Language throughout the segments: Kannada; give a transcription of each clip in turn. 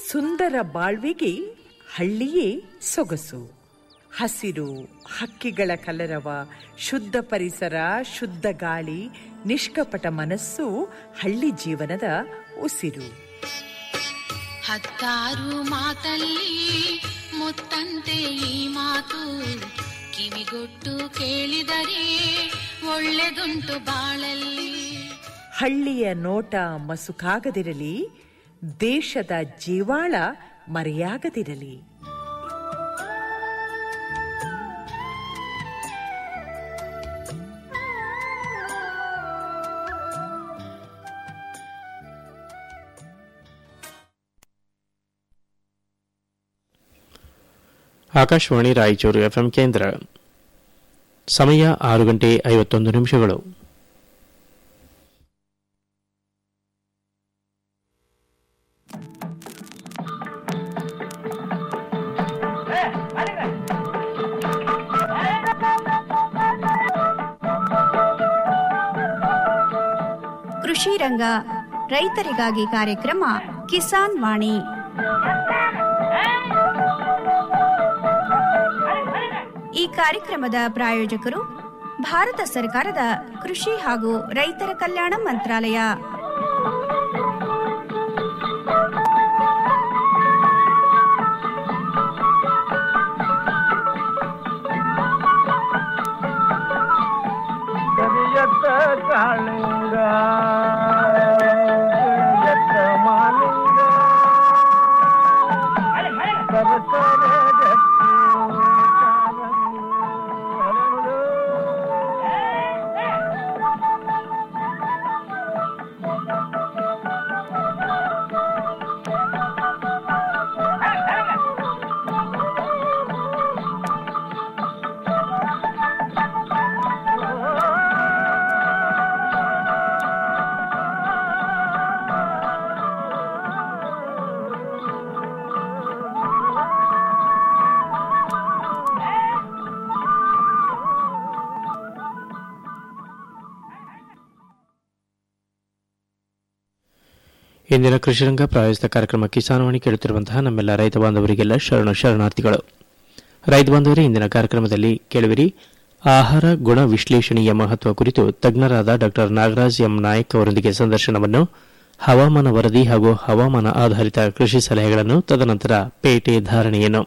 ಸುಂದರ ಬಾಳ್ವೆಗೆ ಹಳ್ಳಿಯೇ ಸೊಗಸು ಹಸಿರು ಹಕ್ಕಿಗಳ ಕಲರವ ಶುದ್ಧ ಪರಿಸರ ಶುದ್ಧ ಗಾಳಿ ನಿಷ್ಕಪಟ ಮನಸ್ಸು ಹಳ್ಳಿ ಜೀವನದ ಉಸಿರು ಹತ್ತಾರು ಮಾತಲ್ಲಿ ಮುತ್ತಂತೆ ಈ ಮಾತು ಕಿವಿಗೊಟ್ಟು ಕೇಳಿದರೆ ಒಳ್ಳೆದುಂಟು ಬಾಳಲ್ಲಿ ಹಳ್ಳಿಯ ನೋಟ ಮಸುಕಾಗದಿರಲಿ ದೇಶದ ಜೀವಾಳ ಮರೆಯಾಗದಿರಲಿ ಆಕಾಶವಾಣಿ ರಾಯಚೂರು ಎಫ್ಎಂ ಕೇಂದ್ರ ಸಮಯ ಆರು ಗಂಟೆ ಐವತ್ತೊಂದು ನಿಮಿಷಗಳು ಕೃಷಿ ರಂಗ ರೈತರಿಗಾಗಿ ಕಾರ್ಯಕ್ರಮ ಕಿಸಾನ್ ವಾಣಿ ಈ ಕಾರ್ಯಕ್ರಮದ ಪ್ರಾಯೋಜಕರು ಭಾರತ ಸರ್ಕಾರದ ಕೃಷಿ ಹಾಗೂ ರೈತರ ಕಲ್ಯಾಣ ಮಂತ್ರಾಲಯ ಕರಿಯತ್ತ ಕಾಳಿಂಗ ಕರಿಯತ್ತ ಮಾಲಿಂಗ ಸರಸರ ಗಟ್ಟಿ ಕಾಲಂಗ ಹರಳು. ಇಂದಿನ ಕೃಷಿರಂಗ ಪ್ರಾಯೋಜಿತ ಕಾರ್ಯಕ್ರಮ ಕಿಸಾನವಾಣಿ ಕೇಳುತ್ತಿರುವಂತಹ ನಮ್ಮೆಲ್ಲ ರೈತ ಬಾಂಧವರಿಗೆಲ್ಲ ಶರಣ ಶರಣಾರ್ಥಿಗಳು ರೈತ ಬಾಂಧವರೇ ಇಂದಿನ ಕಾರ್ಯಕ್ರಮದಲ್ಲಿ ಕೇಳುವಿರಿ ಆಹಾರ ಗುಣ ವಿಶ್ಲೇಷಣೆಯ ಮಹತ್ವ ಕುರಿತು ತಜ್ಞರಾದ ಡಾ ನಾಗರಾಜ್ ಎಂ ನಾಯಕ್ ಅವರೊಂದಿಗೆ ಸಂದರ್ಶನವನ್ನು ಹವಾಮಾನ ವರದಿ ಹಾಗೂ ಹವಾಮಾನ ಆಧಾರಿತ ಕೃಷಿ ಸಲಹೆಗಳನ್ನು ತದನಂತರ ಪೇಟೆ ಧಾರಣೆಯನ್ನು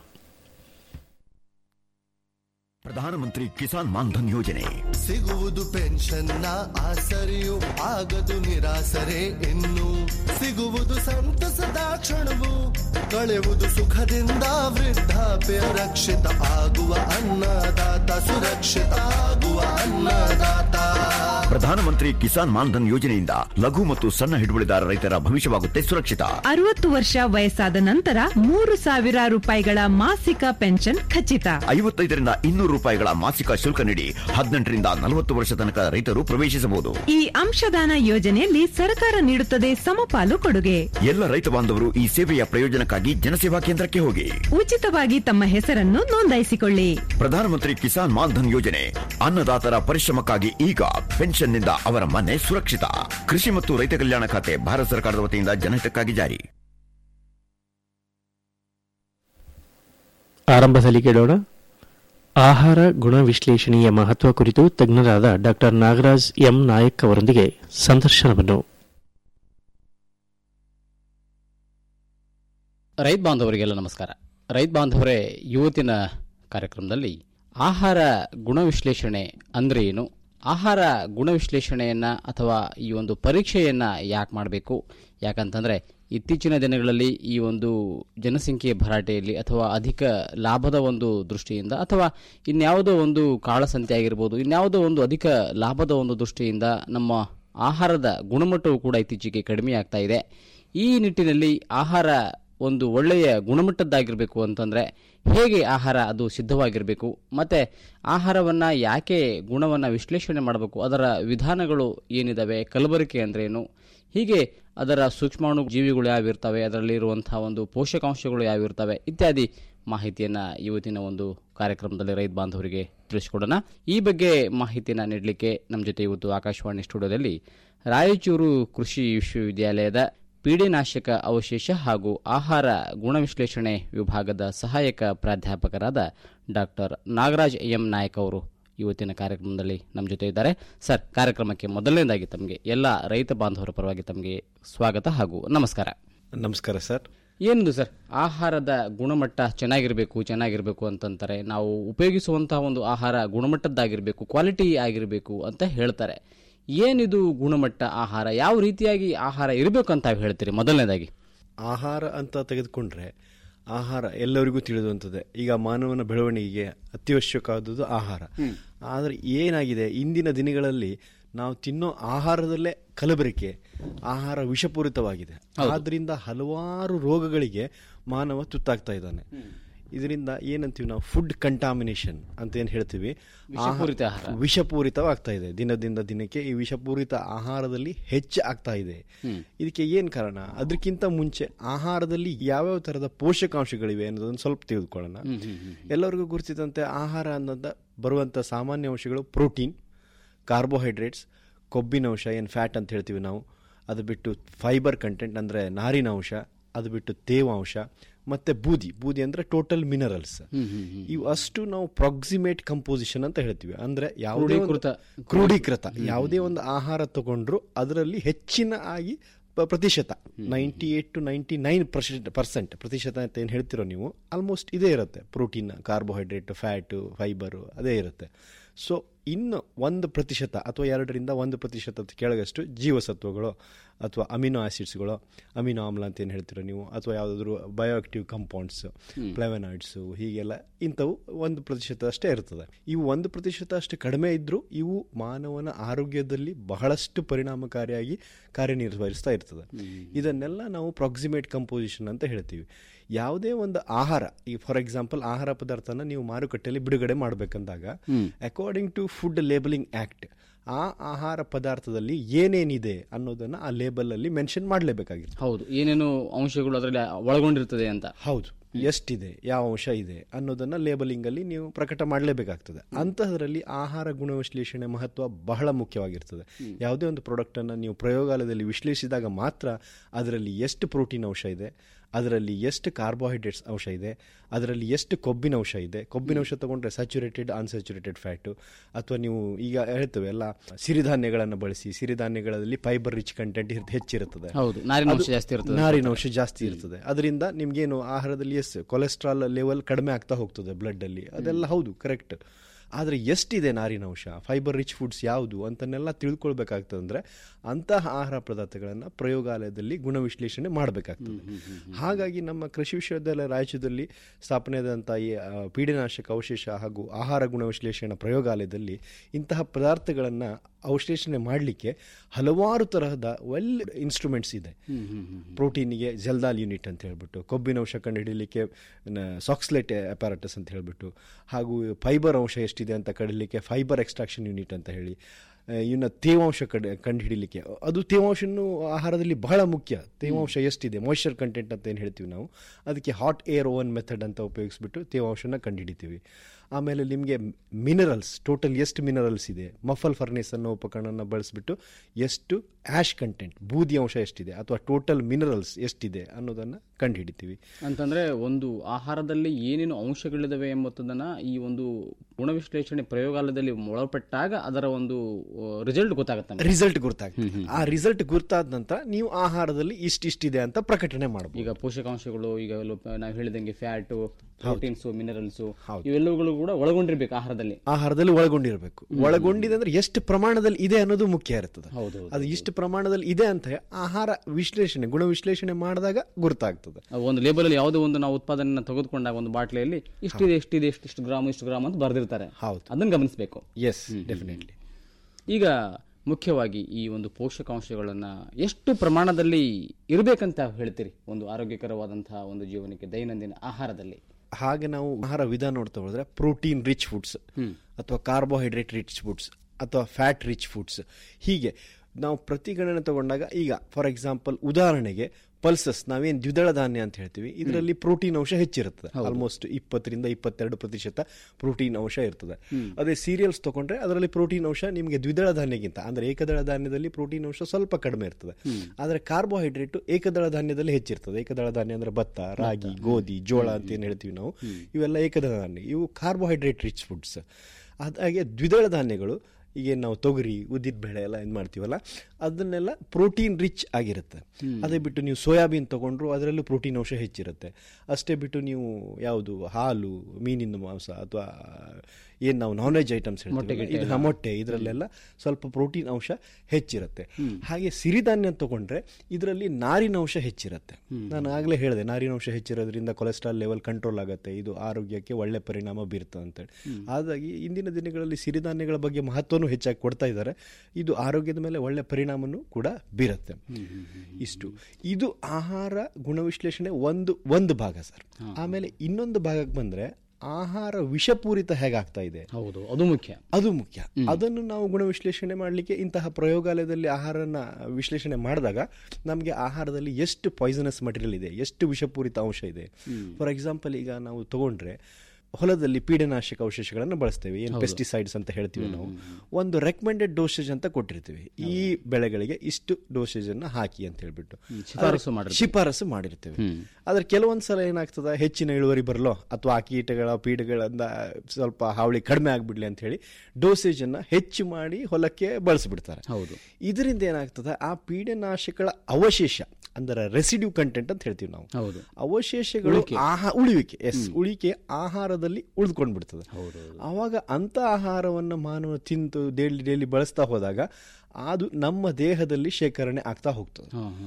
ಪ್ರಧಾನಮಂತ್ರಿ ಕಿಸಾನ್ ಮಾನ್ಧನ್ ಯೋಜನೆ ಸಿಗುವುದು ಪೆನ್ಷನ್ನ ಆಸರೆಯು ಆಗದು ನಿರಾಸರೆ ಇನ್ನು ಸಿಗುವುದು ಸಂತಸದ ಕ್ಷಣವು ಕಳೆವುದು ಸುಖದಿಂದ ವೃದ್ಧಾಪ್ಯ ರಕ್ಷಿತ ಆಗುವ ಅನ್ನದಾತ ಸುರಕ್ಷಿತ ಆಗುವ ಅನ್ನದಾತ ಪ್ರಧಾನಮಂತ್ರಿ ಕಿಸಾನ್ ಮಾನ್ಧನ್ ಯೋಜನೆಯಿಂದ ಲಘು ಮತ್ತು ಸಣ್ಣ ಹಿಡುವಳಿದಾರ ರೈತರ ಭವಿಷ್ಯವಾಗುತ್ತೆ ಸುರಕ್ಷಿತ ಅರವತ್ತು ವರ್ಷ ವಯಸ್ಸಾದ ನಂತರ ಮೂರು ಸಾವಿರ ರೂಪಾಯಿಗಳ ಮಾಸಿಕ ಪೆನ್ಷನ್ ಖಚಿತ ಐವತ್ತೈದರಿಂದ ಇನ್ನೂರು ರೂಪಾಯಿಗಳ ಮಾಸಿಕ ಶುಲ್ಕ ನೀಡಿ ಹದಿನೆಂಟರಿಂದ ನಲವತ್ತು ವರ್ಷ ತನಕ ರೈತರು ಪ್ರವೇಶಿಸಬಹುದು ಈ ಅಂಶದಾನ ಯೋಜನೆಯಲ್ಲಿ ಸರ್ಕಾರ ನೀಡುತ್ತದೆ ಸಮಪಾಲು ಕೊಡುಗೆ ಎಲ್ಲ ರೈತ ಬಾಂಧವರು ಈ ಸೇವೆಯ ಪ್ರಯೋಜನಕ್ಕಾಗಿ ಜನಸೇವಾ ಕೇಂದ್ರಕ್ಕೆ ಹೋಗಿ ಉಚಿತವಾಗಿ ತಮ್ಮ ಹೆಸರನ್ನು ನೋಂದಾಯಿಸಿಕೊಳ್ಳಿ ಪ್ರಧಾನಮಂತ್ರಿ ಕಿಸಾನ್ ಮಾನ್ಧನ್ ಯೋಜನೆ ಅನ್ನದಾತರ ಪರಿಶ್ರಮಕ್ಕಾಗಿ ಈಗ ಪೆನ್ಷನ್ನಿಂದ ಅವರ ಮನೆ ಸುರಕ್ಷಿತ ಕೃಷಿ ಮತ್ತು ರೈತ ಕಲ್ಯಾಣ ಖಾತೆ ಭಾರತ ಸರ್ಕಾರದ ವತಿಯಿಂದ ಜನಹಿತಕ್ಕಾಗಿ ಜಾರಿ ಆರಂಭದಲ್ಲಿ ಕೇಳೋಣ ಆಹಾರ ಗುಣ ವಿಶ್ಲೇಷಣೆಯ ಮಹತ್ವ ಕುರಿತು ತಜ್ಞರಾದ ಡಾ ನಾಗರಾಜ್ ಎಂ ನಾಯಕ್ ಅವರೊಂದಿಗೆ ಸಂದರ್ಶನವನ್ನು ರೈತ ಬಾಂಧವರಿಗೆಲ್ಲ ನಮಸ್ಕಾರ ರೈತ ಬಾಂಧವರೇ ಇವತ್ತಿನ ಕಾರ್ಯಕ್ರಮದಲ್ಲಿ ಆಹಾರ ಗುಣ ವಿಶ್ಲೇಷಣೆ ಅಂದರೆ ಏನು ಆಹಾರ ಗುಣ ವಿಶ್ಲೇಷಣೆಯನ್ನು ಅಥವಾ ಈ ಒಂದು ಪರೀಕ್ಷೆಯನ್ನು ಯಾಕೆ ಮಾಡಬೇಕು ಯಾಕಂತಂದರೆ ಇತ್ತೀಚಿನ ದಿನಗಳಲ್ಲಿ ಈ ಒಂದು ಜನಸಂಖ್ಯೆ ಭರಾಟೆಯಲ್ಲಿ ಅಥವಾ ಅಧಿಕ ಲಾಭದ ಒಂದು ದೃಷ್ಟಿಯಿಂದ ಅಥವಾ ಇನ್ಯಾವುದೋ ಒಂದು ಕಾಳಸಂತೆ ಆಗಿರ್ಬೋದು ಇನ್ಯಾವುದೋ ಒಂದು ಅಧಿಕ ಲಾಭದ ಒಂದು ದೃಷ್ಟಿಯಿಂದ ನಮ್ಮ ಆಹಾರದ ಗುಣಮಟ್ಟವು ಕೂಡ ಇತ್ತೀಚೆಗೆ ಕಡಿಮೆ ಆಗ್ತಾ ಇದೆ ಈ ನಿಟ್ಟಿನಲ್ಲಿ ಆಹಾರ ಒಂದು ಒಳ್ಳೆಯ ಗುಣಮಟ್ಟದ್ದಾಗಿರಬೇಕು ಅಂತಂದರೆ ಹೇಗೆ ಆಹಾರ ಅದು ಸಿದ್ಧವಾಗಿರಬೇಕು ಮತ್ತು ಆಹಾರವನ್ನು ಯಾಕೆ ಗುಣವನ್ನು ವಿಶ್ಲೇಷಣೆ ಮಾಡಬೇಕು ಅದರ ವಿಧಾನಗಳು ಏನಿದ್ದಾವೆ ಕಲಬೆರಕೆ ಅಂದ್ರೇನು ಹೀಗೆ ಅದರ ಸೂಕ್ಷ್ಮಾಣು ಜೀವಿಗಳು ಯಾವಿರ್ತವೆ ಅದರಲ್ಲಿರುವಂತಹ ಒಂದು ಪೋಷಕಾಂಶಗಳು ಯಾವಿರ್ತವೆ ಇತ್ಯಾದಿ ಮಾಹಿತಿಯನ್ನು ಇವತ್ತಿನ ಒಂದು ಕಾರ್ಯಕ್ರಮದಲ್ಲಿ ರೈತ ಬಾಂಧವರಿಗೆ ತಿಳಿಸ್ಕೊಡೋಣ ಈ ಬಗ್ಗೆ ಮಾಹಿತಿಯನ್ನು ನೀಡಲಿಕ್ಕೆ ನಮ್ಮ ಜೊತೆ ಇವತ್ತು ಆಕಾಶವಾಣಿ ಸ್ಟುಡಿಯೋದಲ್ಲಿ ರಾಯಚೂರು ಕೃಷಿ ವಿಶ್ವವಿದ್ಯಾಲಯದ ಪೀಡೆನಾಶಕ ಅವಶೇಷ ಹಾಗೂ ಆಹಾರ ಗುಣವಿಶ್ಲೇಷಣೆ ವಿಭಾಗದ ಸಹಾಯಕ ಪ್ರಾಧ್ಯಾಪಕರಾದ ಡಾಕ್ಟರ್ ನಾಗರಾಜ್ ಎಂ ನಾಯಕ್ ಅವರು ಇವತ್ತಿನ ಕಾರ್ಯಕ್ರಮದಲ್ಲಿ ನಮ್ಮ ಜೊತೆ ಇದ್ದಾರೆ ಸರ್ ಕಾರ್ಯಕ್ರಮಕ್ಕೆ ಮೊದಲನೇದಾಗಿ ತಮಗೆ ಎಲ್ಲ ರೈತ ಬಾಂಧವರ ಪರವಾಗಿ ತಮಗೆ ಸ್ವಾಗತ ಹಾಗೂ ನಮಸ್ಕಾರ ನಮಸ್ಕಾರ ಸರ್ ಏನಿದು ಸರ್ ಆಹಾರದ ಗುಣಮಟ್ಟ ಚೆನ್ನಾಗಿರಬೇಕು ಚೆನ್ನಾಗಿರಬೇಕು ಅಂತಂತಾರೆ ನಾವು ಉಪಯೋಗಿಸುವಂತಹ ಒಂದು ಆಹಾರ ಗುಣಮಟ್ಟದ್ದಾಗಿರಬೇಕು ಕ್ವಾಲಿಟಿ ಆಗಿರಬೇಕು ಅಂತ ಹೇಳ್ತಾರೆ ಏನಿದು ಗುಣಮಟ್ಟ ಆಹಾರ ಯಾವ ರೀತಿಯಾಗಿ ಆಹಾರ ಇರಬೇಕು ಅಂತ ತಾವು ಹೇಳ್ತೀರಿ ಮೊದಲನೇದಾಗಿ ಆಹಾರ ಅಂತ ತೆಗೆದುಕೊಂಡ್ರೆ ಆಹಾರ ಎಲ್ಲರಿಗೂ ತಿಳಿದುವಂಥದ್ದೇ ಈಗ ಮಾನವನ ಬೆಳವಣಿಗೆಗೆ ಅತ್ಯವಶ್ಯಕವಾದದ್ದು ಆಹಾರ ಆದರೆ ಏನಾಗಿದೆ ಇಂದಿನ ದಿನಗಳಲ್ಲಿ ನಾವು ತಿನ್ನೋ ಆಹಾರದಲ್ಲೇ ಕಲಬೆರಕೆ ಆಹಾರ ವಿಷಪೂರಿತವಾಗಿದೆ ಆದ್ರಿಂದ ಹಲವಾರು ರೋಗಗಳಿಗೆ ಮಾನವ ತುತ್ತಾಗ್ತಾ ಇದ್ದಾನೆ ಇದರಿಂದ ಏನಂತೀವಿ ನಾವು ಫುಡ್ ಕಂಟಾಮಿನೇಷನ್ ಅಂತ ಏನು ಹೇಳ್ತೀವಿ ವಿಷಪೂರಿತ ಆಹಾ- ಆಹಾರ. ವಿಷಪೂರಿತವಾಗ್ತಾ ಇದೆ ದಿನದಿಂದ ದಿನಕ್ಕೆ ಈ ವಿಷಪೂರಿತ ಆಹಾರದಲ್ಲಿ ಹೆಚ್ಚು ಆಗ್ತಾ ಇದೆ ಇದಕ್ಕೆ ಏನು ಕಾರಣ ಅದಕ್ಕಿಂತ ಮುಂಚೆ ಆಹಾರದಲ್ಲಿ ಯಾವ್ಯಾವ ಥರದ ಪೋಷಕಾಂಶಗಳಿವೆ ಅನ್ನೋದನ್ನು ಸ್ವಲ್ಪ ತಿಳಿದುಕೊಳ್ಳೋಣ ಎಲ್ಲರಿಗೂ ಗುರುತಿದಂತೆ ಆಹಾರ ಅನ್ನೋದ ಬರುವಂಥ ಸಾಮಾನ್ಯ ಅಂಶಗಳು ಪ್ರೋಟೀನ್ ಕಾರ್ಬೋಹೈಡ್ರೇಟ್ಸ್ ಕೊಬ್ಬಿನ ಅಂಶ ಏನು ಫ್ಯಾಟ್ ಅಂತ ಹೇಳ್ತೀವಿ ನಾವು ಅದು ಬಿಟ್ಟು ಫೈಬರ್ ಕಂಟೆಂಟ್ ಅಂದರೆ ನಾರಿನ ಅಂಶ ಅದು ಬಿಟ್ಟು ತೇವಾಂಶ ಮತ್ತೆ ಬೂದಿ ಬೂದಿ ಅಂದ್ರೆ ಟೋಟಲ್ ಮಿನರಲ್ಸ್ ಇವು ಅಷ್ಟು ನಾವು ಪ್ರಾಕ್ಸಿಮೇಟ್ ಕಂಪೋಸಿಷನ್ ಅಂತ ಹೇಳ್ತೀವಿ ಅಂದ್ರೆ ಯಾವುದೇ ಒಂದು- ಕ್ರೋಢೀಕೃತ. ಕ್ರೋಢೀಕೃತ ಯಾವುದೇ ಒಂದು ಆಹಾರ ತಗೊಂಡ್ರು ಅದರಲ್ಲಿ ಹೆಚ್ಚಿನ ಆಗಿ ಪ- ಪ್ರತಿಶತ ninety eight to ninety nine percent percent ಪ್ರತಿಶತ ಅಂತ ಏನು ಹೇಳ್ತಿರೋ ನೀವು ಆಲ್ಮೋಸ್ಟ್ ಇದೇ ಇರುತ್ತೆ ಪ್ರೋಟೀನ್ ಕಾರ್ಬೋಹೈಡ್ರೇಟ್ ಫ್ಯಾಟು ಫೈಬರು ಅದೇ ಇರುತ್ತೆ ಸೊ ಇನ್ನು ಒಂದು ಪ್ರತಿಶತ ಅಥವಾ ಎರಡರಿಂದ ಒಂದು ಪ್ರತಿಶತ ಕೆಳಗಷ್ಟು ಜೀವಸತ್ವಗಳು ಅಥವಾ ಅಮಿನೋ ಆಸಿಡ್ಸ್ಗಳು ಅಮಿನೋ ಆಮ್ಲ ಅಂತ ಏನು ಹೇಳ್ತೀರೋ ನೀವು ಅಥವಾ ಯಾವುದಾದ್ರೂ ಬಯೋಆಕ್ಟಿವ್ ಕಂಪೌಂಡ್ಸ್ ಫ್ಲೆವನಾಯ್ಡ್ಸು ಹೀಗೆಲ್ಲ ಇಂಥವು ಒಂದು ಪ್ರತಿಶತ ಅಷ್ಟೇ ಇರ್ತದೆ ಇವು ಒಂದು ಪ್ರತಿಶತ ಅಷ್ಟು ಕಡಿಮೆ ಇದ್ದರೂ ಇವು ಮಾನವನ ಆರೋಗ್ಯದಲ್ಲಿ ಬಹಳಷ್ಟು ಪರಿಣಾಮಕಾರಿಯಾಗಿ ಕಾರ್ಯನಿರ್ವಹಿಸ್ತಾ ಇರ್ತದೆ ಇದನ್ನೆಲ್ಲ ನಾವು ಪ್ರಾಕ್ಸಿಮೇಟ್ ಕಂಪೋಸಿಷನ್ ಅಂತ ಹೇಳ್ತೀವಿ ಯಾವುದೇ ಒಂದು ಆಹಾರ ಈ ಫಾರ್ ಎಕ್ಸಾಂಪಲ್ ಆಹಾರ ಪದಾರ್ಥನ ನೀವು ಮಾರುಕಟ್ಟೆಯಲ್ಲಿ ಬಿಡುಗಡೆ ಮಾಡಬೇಕಂದಾಗ according to food labelling act ಆ ಆಹಾರ ಪದಾರ್ಥದಲ್ಲಿ ಏನೇನಿದೆ ಅನ್ನೋದನ್ನ ಆ ಲೇಬಲ್ ಅಲ್ಲಿ ಮೆನ್ಷನ್ ಮಾಡಲೇಬೇಕಾಗಿರುತ್ತೆ ಹೌದು ಏನೇನು ಅಂಶಗಳು ಅದರಲ್ಲಿ ಒಳಗೊಂಡಿರ್ತದೆ ಅಂತ ಹೌದು ಎಷ್ಟಿದೆ ಯಾವ ಅಂಶ ಇದೆ ಅನ್ನೋದನ್ನ ಲೇಬಲಿಂಗ್ ಅಲ್ಲಿ ನೀವು ಪ್ರಕಟ ಮಾಡಲೇಬೇಕಾಗ್ತದೆ ಅಂತಹದ್ರಲ್ಲಿ ಆಹಾರ ಗುಣವಿಶ್ಲೇಷಣೆ ಮಹತ್ವ ಬಹಳ ಮುಖ್ಯವಾಗಿರ್ತದೆ ಯಾವುದೇ ಒಂದು ಪ್ರಾಡಕ್ಟ್ ಅನ್ನ ನೀವು ಪ್ರಯೋಗಾಲಯದಲ್ಲಿ ವಿಶ್ಲೇಷಿಸಿದಾಗ ಮಾತ್ರ ಅದರಲ್ಲಿ ಎಷ್ಟು ಪ್ರೋಟೀನ್ ಅಂಶ ಇದೆ ಅದರಲ್ಲಿ ಎಷ್ಟು ಕಾರ್ಬೋಹೈಡ್ರೇಟ್ಸ್ ಅಂಶ ಇದೆ ಅದರಲ್ಲಿ ಎಷ್ಟು ಕೊಬ್ಬಿನ ಅಂಶ ಇದೆ ಕೊಬ್ಬಿನ ಅಂಶ ತಗೊಂಡ್ರೆ ಸ್ಯಾಚುರೇಟೆಡ್ ಅನ್ಸ್ಯಾಚುರೇಟೆಡ್ ಫ್ಯಾಟು ಅಥವಾ ನೀವು ಈಗ ಹೇಳ್ತೇವೆ ಎಲ್ಲ ಸಿರಿಧಾನ್ಯಗಳನ್ನು ಬಳಸಿ ಸಿರಿಧಾನ್ಯಗಳಲ್ಲಿ ಫೈಬರ್ ರಿಚ್ ಕಂಟೆಂಟ್ ಹೆಚ್ಚಿರುತ್ತದೆ ಹೌದು, ನಾರಿನ ಅಂಶ ಅದು- ಜಾಸ್ತಿ ಇರ್ತದೆ. ನಾರಿನ ಅಂಶ ಜಾಸ್ತಿ ಇರ್ತದೆ ಅದರಿಂದ ನಿಮ್ಗೇನು ಆಹಾರದಲ್ಲಿ ಎಸ್ ಕೊಲೆಸ್ಟ್ರಾಲ್ ಲೆವೆಲ್ ಕಡಿಮೆ ಆಗ್ತಾ ಹೋಗ್ತದೆ ಬ್ಲಡ್ ಅಲ್ಲಿ ಅದೆಲ್ಲ ಹೌದು ಕರೆಕ್ಟ್ ಆದರೆ ಎಷ್ಟಿದೆ ನಾರಿನ ಅಂಶ ಫೈಬರ್ ರಿಚ್ ಫುಡ್ಸ್ ಯಾವುದು ಅಂತನ್ನೆಲ್ಲ ತಿಳ್ಕೊಳ್ಬೇಕಾಗ್ತದೆ ಅಂದರೆ ಅಂತಹ ಆಹಾರ ಪದಾರ್ಥಗಳನ್ನು ಪ್ರಯೋಗಾಲಯದಲ್ಲಿ ಗುಣವಿಶ್ಲೇಷಣೆ ಮಾಡಬೇಕಾಗ್ತದೆ ಹಾಗಾಗಿ ನಮ್ಮ ಕೃಷಿ ವಿಶ್ವವಿದ್ಯಾಲಯ ರಾಯಚೂರಲ್ಲಿ ಸ್ಥಾಪನೆಯಾದಂಥ ಈ ಆ, ಪೀಡನಾಶಕ ಅವಶೇಷ ಹಾಗೂ ಆಹಾರ ಗುಣವಿಶ್ಲೇಷಣಾ ಪ್ರಯೋಗಾಲಯದಲ್ಲಿ ಇಂತಹ ಪದಾರ್ಥಗಳನ್ನು ಅವಶ್ಲೇಷಣೆ ಮಾಡಲಿಕ್ಕೆ ಹಲವಾರು ತರಹದ ವೆಲ್ ಇನ್ಸ್ಟ್ರೂಮೆಂಟ್ಸ್ ಇದೆ ಪ್ರೋಟೀನಿಗೆ ಜಲ್ದಾಲ್ ಯೂನಿಟ್ ಅಂತ ಹೇಳ್ಬಿಟ್ಟು ಕೊಬ್ಬಿನ ಅಂಶ ಕಂಡುಹಿಡಿಯಲಿಕ್ಕೆ ಸಾಕ್ಸ್ಲೆಟ್ ಅಪ್ಯಾರಟಸ್ ಅಂತ ಹೇಳ್ಬಿಟ್ಟು ಹಾಗೂ ಫೈಬರ್ ಅಂಶ ಎಷ್ಟಿದೆ ಅಂತ ಕಡಿಲಿಕ್ಕೆ ಫೈಬರ್ ಎಕ್ಸ್ಟ್ರಾಕ್ಷನ್ ಯೂನಿಟ್ ಅಂತ ಹೇಳಿ ಆ, ಇನ್ನು ತೇವಾಂಶ ಕಡೆ ಕಂಡುಹಿಡಿಲಿಕ್ಕೆ ಅದು ತೇವಾಂಶನೂ ಆಹಾರದಲ್ಲಿ ಬಹಳ ಮುಖ್ಯ ತೇವಾಂಶ ಎಷ್ಟಿದೆ ಮಾಯ್ಶ್ಚರ್ ಕಂಟೆಂಟ್ ಅಂತ ಏನು ಹೇಳ್ತೀವಿ ನಾವು ಅದಕ್ಕೆ ಹಾಟ್ ಏರ್ ಓವನ್ ಮೆಥಡ್ ಅಂತ ಉಪಯೋಗಿಸ್ಬಿಟ್ಟು ತೇವಾಂಶನ ಕಂಡುಹಿಡಿತೀವಿ ಆಮೇಲೆ ನಿಮಗೆ ಮಿನರಲ್ಸ್ ಟೋಟಲ್ ಎಷ್ಟು ಮಿನರಲ್ಸ್ ಇದೆ ಮಫಲ್ ಫರ್ನೇಸ್ ಅನ್ನೋ ಉಪಕರಣನ ಬಳಸಿಬಿಟ್ಟು ಎಷ್ಟು ಆ್ಯಶ್ ಕಂಟೆಂಟ್ ಬೂದಿ ಅಂಶ ಎಷ್ಟಿದೆ ಅಥವಾ ಟೋಟಲ್ ಮಿನರಲ್ಸ್ ಎಷ್ಟಿದೆ ಅನ್ನೋದನ್ನು ಕಂಡುಹಿಡಿತೀವಿ ಅಂತಂದ್ರೆ ಒಂದು ಆಹಾರದಲ್ಲಿ ಏನೇನು ಅಂಶಗಳಿದಾವೆ ಎಂಬುದನ್ನ ಈ ಒಂದು ಗುಣವಿಶ್ಲೇಷಣೆ ಪ್ರಯೋಗಾಲಯದಲ್ಲಿ ಒಳಪಟ್ಟಾಗ ಅದರ ಒಂದು ರಿಸಲ್ಟ್ ಗೊತ್ತಾಗುತ್ತೆ ರಿಸಲ್ಟ್ ಗುರ್ತಾಗ್ತದೆ ಆ ರಿಸಲ್ಟ್ ಗುರ್ತಾದ ನಂತರ ನೀವು ಆಹಾರದಲ್ಲಿ ಇಷ್ಟಿಷ್ಟಿದೆ ಅಂತ ಪ್ರಕಟಣೆ ಮಾಡಬಹುದು ಈಗ ಪೋಷಕಾಂಶಗಳು ಈಗ ನಾವು ಹೇಳಿದಂಗೆ ಫ್ಯಾಟು ಪ್ರೋಟೀನ್ಸ್ ಮಿನರಲ್ಸ್ ಇವೆಲ್ಲವುಗಳು ಕೂಡ ಒಳಗೊಂಡಿರ್ಬೇಕು ಆಹಾರದಲ್ಲಿ ಆಹಾರದಲ್ಲಿ ಒಳಗೊಂಡಿರಬೇಕು ಒಳಗೊಂಡಿದೆ ಅಂದ್ರೆ ಎಷ್ಟು ಪ್ರಮಾಣದಲ್ಲಿ ಇದೆ ಅನ್ನೋದು ಮುಖ್ಯ ಇರ್ತದೆ ಹೌದು, ಅದು ಇಷ್ಟು ಪ್ರಮಾಣದಲ್ಲಿ ಇದೆ ಅಂತ ಆಹಾರ ವಿಶ್ಲೇಷಣೆ ಗುಣ ವಿಶ್ಲೇಷಣೆ ಮಾಡಿದಾಗ ಗುರ್ತಾಗ್ತದೆ ಆ ಒಂದು ಲೇಬಲ್ ಅಲ್ಲಿ ಯಾವುದೋ ಒಂದು ನಾವು ಉತ್ಪಾದನೆ ತೆಗೆದುಕೊಂಡಾಗ ಒಂದು ಬಾಟ್ಲಿಯಲ್ಲಿ ಇಷ್ಟಿದೆ ಇಷ್ಟಿದೆ ಇಷ್ಟು ಇಷ್ಟು ಗ್ರಾಮ್ ಇಷ್ಟು ಗ್ರಾಮ್ ಅಂತ ಬರೆದಿರ್ತಾರೆ ಹೌದು. ಅದನ್ನು ಗಮನಿಸಬೇಕು ಎಸ್ ಡೆಫಿನೆಟ್ಲಿ ಈಗ ಮುಖ್ಯವಾಗಿ ಈ ಒಂದು ಪೋಷಕಾಂಶಗಳನ್ನ ಎಷ್ಟು ಪ್ರಮಾಣದಲ್ಲಿ ಇರಬೇಕಂತ ಹೇಳ್ತೀರಿ ಒಂದು ಆರೋಗ್ಯಕರವಾದಂತಹ ಒಂದು ಜೀವನಕ್ಕೆ ದೈನಂದಿನ ಆಹಾರದಲ್ಲಿ ಹಾಗೆ ನಾವು ಆಹಾರ ವಿಧ ನೋಡ್ತಾ ಹೋದ್ರೆ ಪ್ರೋಟೀನ್ ರಿಚ್ ಫುಡ್ಸ್ ಅಥವಾ ಕಾರ್ಬೋಹೈಡ್ರೇಟ್ ರಿಚ್ ಫುಡ್ಸ್ ಅಥವಾ ಫ್ಯಾಟ್ ರಿಚ್ ಫುಡ್ಸ್ ಹೀಗೆ ನಾವು ಪ್ರತಿಗಣನೆ ತಗೊಂಡಾಗ ಈಗ ಫಾರ್ ಎಕ್ಸಾಂಪಲ್ ಉದಾಹರಣೆಗೆ ಪಲ್ಸಸ್ ನಾವೇನ್ ದ್ವಿದಳ ಧಾನ್ಯ ಅಂತ ಹೇಳ್ತೀವಿ ಇದರಲ್ಲಿ ಪ್ರೋಟೀನ್ ಅಂಶ ಹೆಚ್ಚಿರುತ್ತದೆ ಆಲ್ಮೋಸ್ಟ್ ಇಪ್ಪತ್ತರಿಂದ ಇಪ್ಪತ್ತೆರಡು ಪ್ರತಿಶತ ಪ್ರೋಟೀನ್ ಅಂಶ ಇರ್ತದೆ ಅದೇ ಸೀರಿಯಲ್ಸ್ ತಗೊಂಡ್ರೆ ಅದರಲ್ಲಿ ಪ್ರೋಟೀನ್ ಅಂಶ ನಿಮಗೆ ದ್ವಿದಳ ಧಾನ್ಯಕ್ಕಿಂತ ಅಂದ್ರೆ ಏಕದಳ ಧಾನ್ಯದಲ್ಲಿ ಪ್ರೋಟೀನ್ ಅಂಶ ಸ್ವಲ್ಪ ಕಡಿಮೆ ಇರ್ತದೆ ಆದ್ರೆ ಕಾರ್ಬೋಹೈಡ್ರೇಟ್ ಏಕದಳ ಧಾನ್ಯದಲ್ಲಿ ಹೆಚ್ಚಿರ್ತದೆ ಏಕದಳ ಧಾನ್ಯ ಅಂದ್ರೆ ಭತ್ತ ರಾಗಿ ಗೋಧಿ ಜೋಳ ಅಂತ ಏನ್ ಹೇಳ್ತೀವಿ ನಾವು ಇವೆಲ್ಲ ಏಕದಳ ಧಾನ್ಯ ಇವು ಕಾರ್ಬೋಹೈಡ್ರೇಟ್ ರಿಚ್ ಫುಡ್ಸ್ ಅದಾಗೆ ದ್ವಿದಳ ಧಾನ್ಯಗಳು ಈಗ ನಾವು ತೊಗರಿ ಉದ್ದಿದ ಬೇಳೆ ಎಲ್ಲ ಏನು ಮಾಡ್ತೀವಲ್ಲ ಅದನ್ನೆಲ್ಲ ಪ್ರೋಟೀನ್ ರಿಚ್ ಆಗಿರುತ್ತೆ ಅದೇ ಬಿಟ್ಟು ನೀವು ಸೋಯಾಬೀನ್ ತಗೊಂಡ್ರು ಅದರಲ್ಲೂ ಪ್ರೋಟೀನ್ ಅಂಶ ಹೆಚ್ಚಿರುತ್ತೆ ಅಷ್ಟೇ ಬಿಟ್ಟು ನೀವು ಯಾವುದು ಹಾಲು ಮೀನಿನ ಮಾಂಸ ಅಥವಾ ಏನು ನಾವು ನಾನ್ ವೆಜ್ ಐಟಮ್ಸ್ ಹೇಳ್ತೀವಿ ಇದು ಹಾ, ಮೊಟ್ಟೆ ಇದರಲ್ಲೆಲ್ಲ ಸ್ವಲ್ಪ ಪ್ರೋಟೀನ್ ಅಂಶ ಹೆಚ್ಚಿರುತ್ತೆ ಹಾಗೆ ಸಿರಿಧಾನ್ಯ ತಗೊಂಡ್ರೆ ಇದರಲ್ಲಿ ನಾರಿನ ಅಂಶ ಹೆಚ್ಚಿರುತ್ತೆ ನಾನು ಆಗಲೇ ಹೇಳಿದೆ ನಾರಿನ ಅಂಶ ಹೆಚ್ಚಿರೋದ್ರಿಂದ ಕೊಲೆಸ್ಟ್ರಾಲ್ ಲೆವೆಲ್ ಕಂಟ್ರೋಲ್ ಆಗುತ್ತೆ ಇದು ಆರೋಗ್ಯಕ್ಕೆ ಒಳ್ಳೆ ಪರಿಣಾಮ ಬೀರ್ತದೆ ಅಂತೇಳಿ ಹಾಗಾಗಿ ಇಂದಿನ ದಿನಗಳಲ್ಲಿ ಸಿರಿಧಾನ್ಯಗಳ ಬಗ್ಗೆ ಮಹತ್ವನೂ ಹೆಚ್ಚಾಗಿ ಕೊಡ್ತಾ ಇದ್ದಾರೆ ಇದು ಆರೋಗ್ಯದ ಮೇಲೆ ಒಳ್ಳೆ ಪರಿಣಾಮನೂ ಕೂಡ ಬೀರುತ್ತೆ ಇಷ್ಟು ಇದು ಆಹಾರ ಗುಣವಿಶ್ಲೇಷಣೆ ಒಂದು ಒಂದು ಭಾಗ ಸರ್ ಆಮೇಲೆ ಇನ್ನೊಂದು ಭಾಗಕ್ಕೆ ಬಂದ್ರೆ ಆಹಾರ ವಿಷಪೂರಿತ ಹೇಗಾಗ್ತಾ ಇದೆ ಹೌದು ಅದು ಮುಖ್ಯ ಅದು ಮುಖ್ಯ ಅದನ್ನು ನಾವು ಗುಣವಿಶ್ಲೇಷಣೆ ಮಾಡಲಿಕ್ಕೆ ಇಂತಹ ಪ್ರಯೋಗಾಲಯದಲ್ಲಿ ಆಹಾರನ ವಿಶ್ಲೇಷಣೆ ಮಾಡಿದಾಗ ನಮಗೆ ಆಹಾರದಲ್ಲಿ ಎಷ್ಟು ಪಾಯ್ಸನಸ್ ಮಟೀರಿಯಲ್ ಇದೆ ಎಷ್ಟು ವಿಷಪೂರಿತ ಅಂಶ ಇದೆ ಫಾರ್ ಎಕ್ಸಾಂಪಲ್ ಈಗ ನಾವು ತಗೊಂಡ್ರೆ ಹೊಲದಲ್ಲಿ ಪೀಡನಾಶಕ ಅವಶೇಷಗಳನ್ನು ಬಳಸ್ತೇವೆ ಏನು ಪೆಸ್ಟಿಸೈಡ್ಸ್ ಅಂತ ಹೇಳ್ತೀವಿ ನಾವು ಒಂದು ರೆಕಮೆಂಡೆಡ್ ಡೋಸೇಜ್ ಅಂತ ಕೊಟ್ಟಿರ್ತೀವಿ ಈ ಬೆಳೆಗಳಿಗೆ ಇಷ್ಟು ಡೋಸೇಜ್ ಅನ್ನ ಹಾಕಿ ಅಂತ ಹೇಳ್ಬಿಟ್ಟು ಶಿಫಾರಸು ಆದ್ರೆ ಶಿಫಾರಸು ಮಾಡಿರ್ತೇವೆ ಆದ್ರೆ ಕೆಲವೊಂದ್ ಸಲ ಏನಾಗ್ತದ ಹೆಚ್ಚಿನ ಇಳುವರಿ ಬರಲೋ ಅಥವಾ ಆ ಕೀಟಗಳ ಪೀಡೆಗಳಿಂದ ಸ್ವಲ್ಪ ಹಾವಳಿ ಕಡಿಮೆ ಆಗ್ಬಿಡ್ಲಿ ಅಂತ ಹೇಳಿ ಡೋಸೇಜ್ ಅನ್ನ ಹೆಚ್ಚು ಮಾಡಿ ಹೊಲಕ್ಕೆ ಬಳಸಿಬಿಡ್ತಾರೆ ಹೌದು ಇದರಿಂದ ಏನಾಗ್ತದೆ ಆ ಪೀಡನಾಶಕಗಳ ಅವಶೇಷ ಅಂದ್ರೆ ರೆಸಿಡ್ಯೂ ಕಂಟೆಂಟ್ ಅಂತ ಹೇಳ್ತೀವಿ ನಾವು ಹೌದು ಅವಶೇಷಗಳು ಆಹಾ ಉಳಿವಿಕೆ ಎಸ್ ಉಳಿಕೆ ಆಹಾರದಲ್ಲಿ ಉಳಿದುಕೊಂಡು ಬಿಡ್ತದೆ ಆವಾಗ ಅಂತ ಆಹಾರವನ್ನು ಮಾನವ ತಿಂದು ಡೈಲಿ ಡೈಲಿ ಬಳಸ್ತಾ ಹೋದಾಗ ಅದು ನಮ್ಮ ದೇಹದಲ್ಲಿ ಶೇಖರಣೆ ಆಗ್ತಾ ಹೋಗ್ತದೆ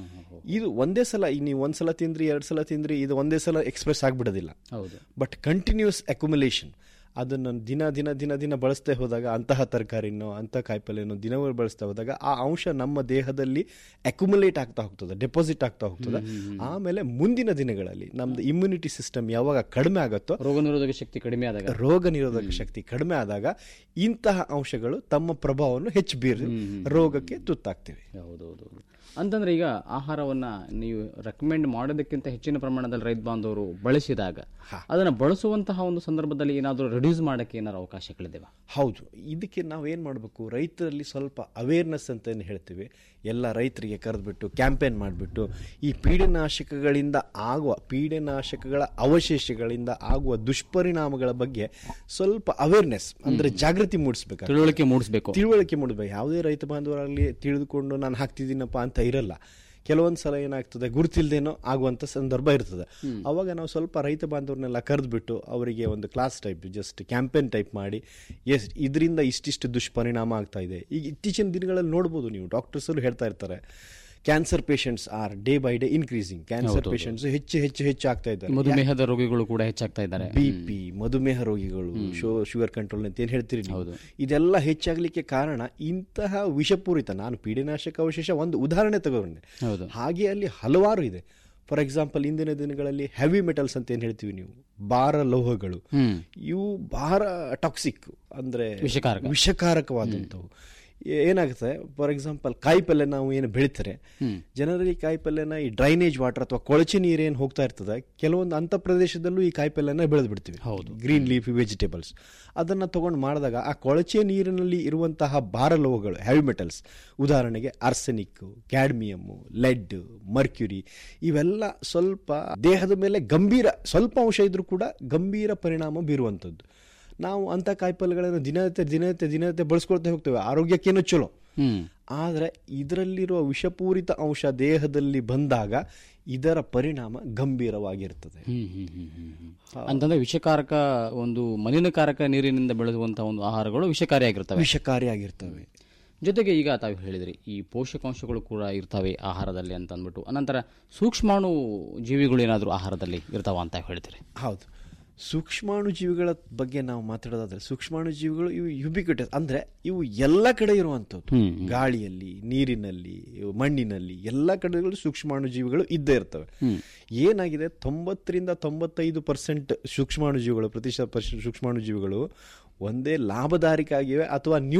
ಇದು ಒಂದೇ ಸಲ ಈಗ ನೀವು ಒಂದ್ಸಲ ತಿಂದ್ರಿ ಎರಡ್ ಸಲ ತಿಂದ್ರಿ ಇದು ಒಂದೇ ಸಲ ಎಕ್ಸ್ಪ್ರೆಸ್ ಆಗ್ಬಿಡೋದಿಲ್ಲ ಹೌದು ಬಟ್ ಕಂಟಿನ್ಯೂಸ್ ಅಕ್ಯುಮುಲೇಷನ್ ಅದನ್ನು ದಿನ ದಿನ ದಿನ ದಿನ ಬಳಸ್ತಾ ಹೋದಾಗ ಅಂತಹ ತರಕಾರಿನೋ ಅಂತಹ ಕಾಯಿಪಲ್ಯನೋ ದಿನವೂ ಬಳಸ್ತಾ ಹೋದಾಗ ಆ ಅಂಶ ನಮ್ಮ ದೇಹದಲ್ಲಿ ಅಕ್ಯುಮುಲೇಟ್ ಆಗ್ತಾ ಹೋಗ್ತದೆ ಡೆಪಾಸಿಟ್ ಆಗ್ತಾ ಹೋಗ್ತದೆ ಆಮೇಲೆ ಮುಂದಿನ ದಿನಗಳಲ್ಲಿ ನಮ್ದು ಇಮ್ಯುನಿಟಿ ಸಿಸ್ಟಮ್ ಯಾವಾಗ ಕಡಿಮೆ ಆಗುತ್ತೋ ರೋಗ ನಿರೋಧಕ ಶಕ್ತಿ ಕಡಿಮೆ ಆದಾಗ ರೋಗ ನಿರೋಧಕ ಶಕ್ತಿ ಕಡಿಮೆ ಆದಾಗ ಇಂತಹ ಅಂಶಗಳು ತಮ್ಮ ಪ್ರಭಾವವನ್ನು ಹೆಚ್ಚು ಬೀರಿ ರೋಗಕ್ಕೆ ತುತ್ತಾಗ್ತಿವೆ ಹೌದೌದು ಅಂತಂದ್ರೆ ಈಗ ಆಹಾರವನ್ನ ನೀವು ರೆಕಮೆಂಡ್ ಮಾಡೋದಕ್ಕಿಂತ ಹೆಚ್ಚಿನ ಪ್ರಮಾಣದಲ್ಲಿ ರೈತ ಬಾಂಧವರು ಬಳಸಿದಾಗ ಅದನ್ನ ಬಳಸುವಂತಹ ಒಂದು ಸಂದರ್ಭದಲ್ಲಿ ಏನಾದರೂ ರಿಡ್ಯೂಸ್ ಮಾಡಕ್ಕೆ ಏನಾದ್ರು ಅವಕಾಶಗಳಿದಾವ ಹೌದು ಇದಕ್ಕೆ ನಾವು ಏನು ಮಾಡಬೇಕು ರೈತರಲ್ಲಿ ಸ್ವಲ್ಪ ಅವೇರ್ನೆಸ್ ಅಂತ ಏನು ಹೇಳ್ತೀವಿ ಎಲ್ಲ ರೈತರಿಗೆ ಕರೆದ್ಬಿಟ್ಟು ಕ್ಯಾಂಪೇನ್ ಮಾಡಿಬಿಟ್ಟು ಈ ಪೀಡನಾಶಕಗಳಿಂದ ಆಗುವ ಪೀಡನಾಶಕಗಳ ಅವಶೇಷಗಳಿಂದ ಆಗುವ ದುಷ್ಪರಿಣಾಮಗಳ ಬಗ್ಗೆ ಸ್ವಲ್ಪ ಅವೇರ್ನೆಸ್ ಅಂದ್ರೆ ಜಾಗೃತಿ ಮೂಡಿಸ್ಬೇಕು ತಿಳುವಳಿಕೆ ಮೂಡಿಸಬೇಕು ತಿಳುವಳಿಕೆ ಮೂಡಬೇಕು ಯಾವುದೇ ರೈತ ಬಾಂಧವರಾಗಲಿ ತಿಳಿದುಕೊಂಡು ನಾನು ಹಾಕ್ತಿದ್ದೀನಪ್ಪ ಅಂತ ಇರಲ್ಲ ಕೆಲವೊಂದು ಸಲ ಏನಾಗ್ತದೆ ಗುರುತಿಲ್ದೇನೋ ಆಗುವಂಥ ಸಂದರ್ಭ ಇರ್ತದೆ ಅವಾಗ ನಾವು ಸ್ವಲ್ಪ ರೈತ ಬಾಂಧವ್ರನ್ನೆಲ್ಲ ಕರೆದ್ಬಿಟ್ಟು ಅವರಿಗೆ ಒಂದು class type just campaign type ಮಾಡಿ ಎಸ್ ಇದರಿಂದ ಇಷ್ಟಿಷ್ಟು ದುಷ್ಪರಿಣಾಮ ಆಗ್ತಾ ಇದೆ ಈಗ ಇತ್ತೀಚಿನ ದಿನಗಳಲ್ಲಿ ನೋಡ್ಬೋದು ನೀವು ಡಾಕ್ಟರ್ಸ್ ಹೇಳ್ತಾ ಇರ್ತಾರೆ cancer patients are day by day increasing cancer patients ಹೆಚ್ಚು ಹೆಚ್ಚು ಹೆಚ್ಚು ಆಗ್ತಾ ಇದ್ದಾರೆ ಮಧುಮೇಹದ ರೋಗಿಗಳು ಕೂಡ ಹೆಚ್ಚಾಗ್ತಾ ಇದ್ದಾರೆ ಬಿ ಪಿ ಮಧುಮೇಹ ರೋಗಿಗಳು ಶೋ ಶುಗರ್ ಕಂಟ್ರೋಲ್ ಅಂತ ಏನು ಹೇಳ್ತೀರಿ ನೀವು ಇದೆಲ್ಲ ಹೆಚ್ಚಾಗ್ಲಿಕ್ಕೆ ಕಾರಣ ಇಂತಹ ವಿಷಪೂರಿತ ನಾನು ಪೀಡನಾಶಕ ಅವಶೇಷ ಒಂದು ಉದಾಹರಣೆ ತಗೊಂಡೆ ಹೌದು. ಹಾಗೆ ಅಲ್ಲಿ ಹಲವಾರು ಇದೆ ಫಾರ್ ಎಕ್ಸಾಂಪಲ್ ಇಂದಿನ ದಿನಗಳಲ್ಲಿ ಹೆವಿ ಮೆಟಲ್ಸ್ ಅಂತ ಏನು ಹೇಳ್ತೀವಿ ನೀವು ಭಾರ ಲೋಹಗಳು ಇವು ಭಾರ ಟಾಕ್ಸಿಕ್ ಅಂದ್ರೆ ವಿಷಕಾರಕ. ವಿಷಕಾರಕವಾದಂಥವು ಏ- ಏನಾಗುತ್ತೆ ಫಾರ್ ಎಕ್ಸಾಂಪಲ್ ಕಾಯಿಪಲ್ಯ ನಾವು ಏನು ಬೆಳಿತಾರೆ ಜನರಲ್ಲಿ ಕಾಯಿಪಲ್ಯನ ಈ ಡ್ರೈನೇಜ್ ವಾಟರ್ ಅಥವಾ ಕೊಳಚೆ ನೀರು ಏನು ಹೋಗ್ತಾ ಇರ್ತದೆ ಕೆಲವೊಂದು ಅಂತ ಪ್ರದೇಶದಲ್ಲೂ ಈ ಕಾಯಿಪಲ್ಯನ ಬೆಳೆದು ಬಿಡ್ತೀವಿ ಹೌದು. ಗ್ರೀನ್ ಲೀಫ್ ವೆಜಿಟೇಬಲ್ಸ್ ಅದನ್ನ ತಗೊಂಡು ಮಾಡಿದಾಗ ಆ ಕೊಳಚೆ ನೀರಿನಲ್ಲಿ ಇರುವಂತಹ ಭಾರಲೋಹಗಳು ಹೆವಿ ಮೆಟಲ್ಸ್ ಉದಾಹರಣೆಗೆ ಆರ್ಸೆನಿಕ್ ಕ್ಯಾಡ್ಮಿಯಮ್ಮು ಲೆಡ್ ಮರ್ಕ್ಯುರಿ ಇವೆಲ್ಲ ಸ್ವಲ್ಪ ದೇಹದ ಮೇಲೆ ಗಂಭೀರ ಸ್ವಲ್ಪ ಅಂಶ ಇದ್ರೂ ಕೂಡ ಗಂಭೀರ ಪರಿಣಾಮ ಬೀರುವಂಥದ್ದು ನಾವು ಅಂಥ ಕಾಯಿಪಲ್ಯಗಳನ್ನು ದಿನನಿತ್ಯ ದಿನನಿತ್ಯ ದಿನನಿತ್ಯ ಬಳಸ್ಕೊಳ್ತಾ ಹೋಗ್ತೇವೆ ಆರೋಗ್ಯಕ್ಕೇನೋ ಚಲೋ ಹ್ಮ್ ಆದರೆ ಇದರಲ್ಲಿರುವ ವಿಷಪೂರಿತ ಅಂಶ ದೇಹದಲ್ಲಿ ಬಂದಾಗ ಇದರ ಪರಿಣಾಮ ಗಂಭೀರವಾಗಿರ್ತದೆ ಹ್ಮ್, ಹ್ಮ್, ಹ್ಮ್, ಹ್ಮ್, ಹ್ಮ್. ಅಂತಂದ್ರೆ ವಿಷಕಾರಕ ಒಂದು ಮಲಿನಕಾರಕ ನೀರಿನಿಂದ ಬೆಳೆಸುವಂತಹ ಒಂದು ಆಹಾರಗಳು ವಿಷಕಾರಿಯಾಗಿರ್ತವೆ ವಿಷಕಾರಿಯಾಗಿರ್ತವೆ ಜೊತೆಗೆ ಈಗ ತಾವು ಹೇಳಿದ್ರಿ ಈ ಪೋಷಕಾಂಶಗಳು ಕೂಡ ಇರ್ತವೆ ಆಹಾರದಲ್ಲಿ ಅಂತ ಅಂದ್ಬಿಟ್ಟು ಅನಂತರ ಸೂಕ್ಷ್ಮಾಣು ಜೀವಿಗಳು ಏನಾದರೂ ಆಹಾರದಲ್ಲಿ ಇರ್ತಾವ ಅಂತ ಹೇಳ್ತೀರಿ ಹೌದು ಸೂಕ್ಷ್ಮಾಣು ಜೀವಿಗಳ ಬಗ್ಗೆ ನಾವು ಮಾತಾಡೋದಾದ್ರೆ ಸೂಕ್ಷ್ಮಾಣು ಜೀವಿಗಳು ಇವು ಯುಬಿಕ್ವಿಟಸ್ ಅಂದ್ರೆ ಇವು ಎಲ್ಲ ಕಡೆ ಇರುವಂಥದ್ದು ಗಾಳಿಯಲ್ಲಿ ನೀರಿನಲ್ಲಿ ಇವು ಮಣ್ಣಿನಲ್ಲಿ ಎಲ್ಲ ಕಡೆಗಳು ಸೂಕ್ಷ್ಮಾಣು ಜೀವಿಗಳು ಇದ್ದೇ ಇರ್ತವೆ ಏನಾಗಿದೆ ತೊಂಬತ್ತರಿಂದ ತೊಂಬತ್ತೈದು ಪರ್ಸೆಂಟ್ ಸೂಕ್ಷ್ಮಾಣು ಜೀವಿಗಳು ಪ್ರತಿಶತ ಪರ್ಸೆಂಟ್ ಸೂಕ್ಷ್ಮಾಣು ಜೀವಿಗಳು ಒಂದೇ ಲಾಭದಾಯಕ ಆಗಿವೆ ಅಥವಾ ನ್ಯೂಟ್ರಲ್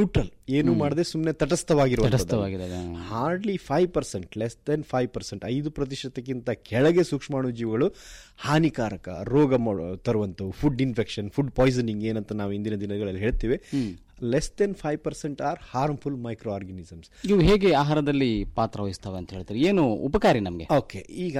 ಏನು ಮಾಡದೆ ಸುಮ್ಮನೆ ತಟಸ್ಥವಾಗಿರುವ ತಟಸ್ಥವಾಗಿದ್ದಾವೆ. Hardly five percent less than five percent ಐದು ಪ್ರತಿಶತಕ್ಕಿಂತ ಕೆಳಗೆ ಸೂಕ್ಷ್ಮಾಣುಜೀವಿಗಳು ಹಾನಿಕಾರಕ ರೋಗ ಮಾಡ- ತರುವಂಥವು ಫುಡ್ ಇನ್ಫೆಕ್ಷನ್ ಫುಡ್ ಪಾಯ್ಸನಿಂಗ್ ಏನಂತ ನಾವು ಇಂದಿನ ದಿನಗಳಲ್ಲಿ ಹೇಳ್ತೀವಿ less than five percent are harmful micro organisms ಇವು ಹೇಗೆ ಆಹಾರದಲ್ಲಿ ಪಾತ್ರ ವಹಿಸ್ತವೆ ಅಂತ ಹೇಳ್ತಾರೆ ಏನು ಉಪಕಾರಿ ನಮಗೆ ಓಕೆ ಈಗ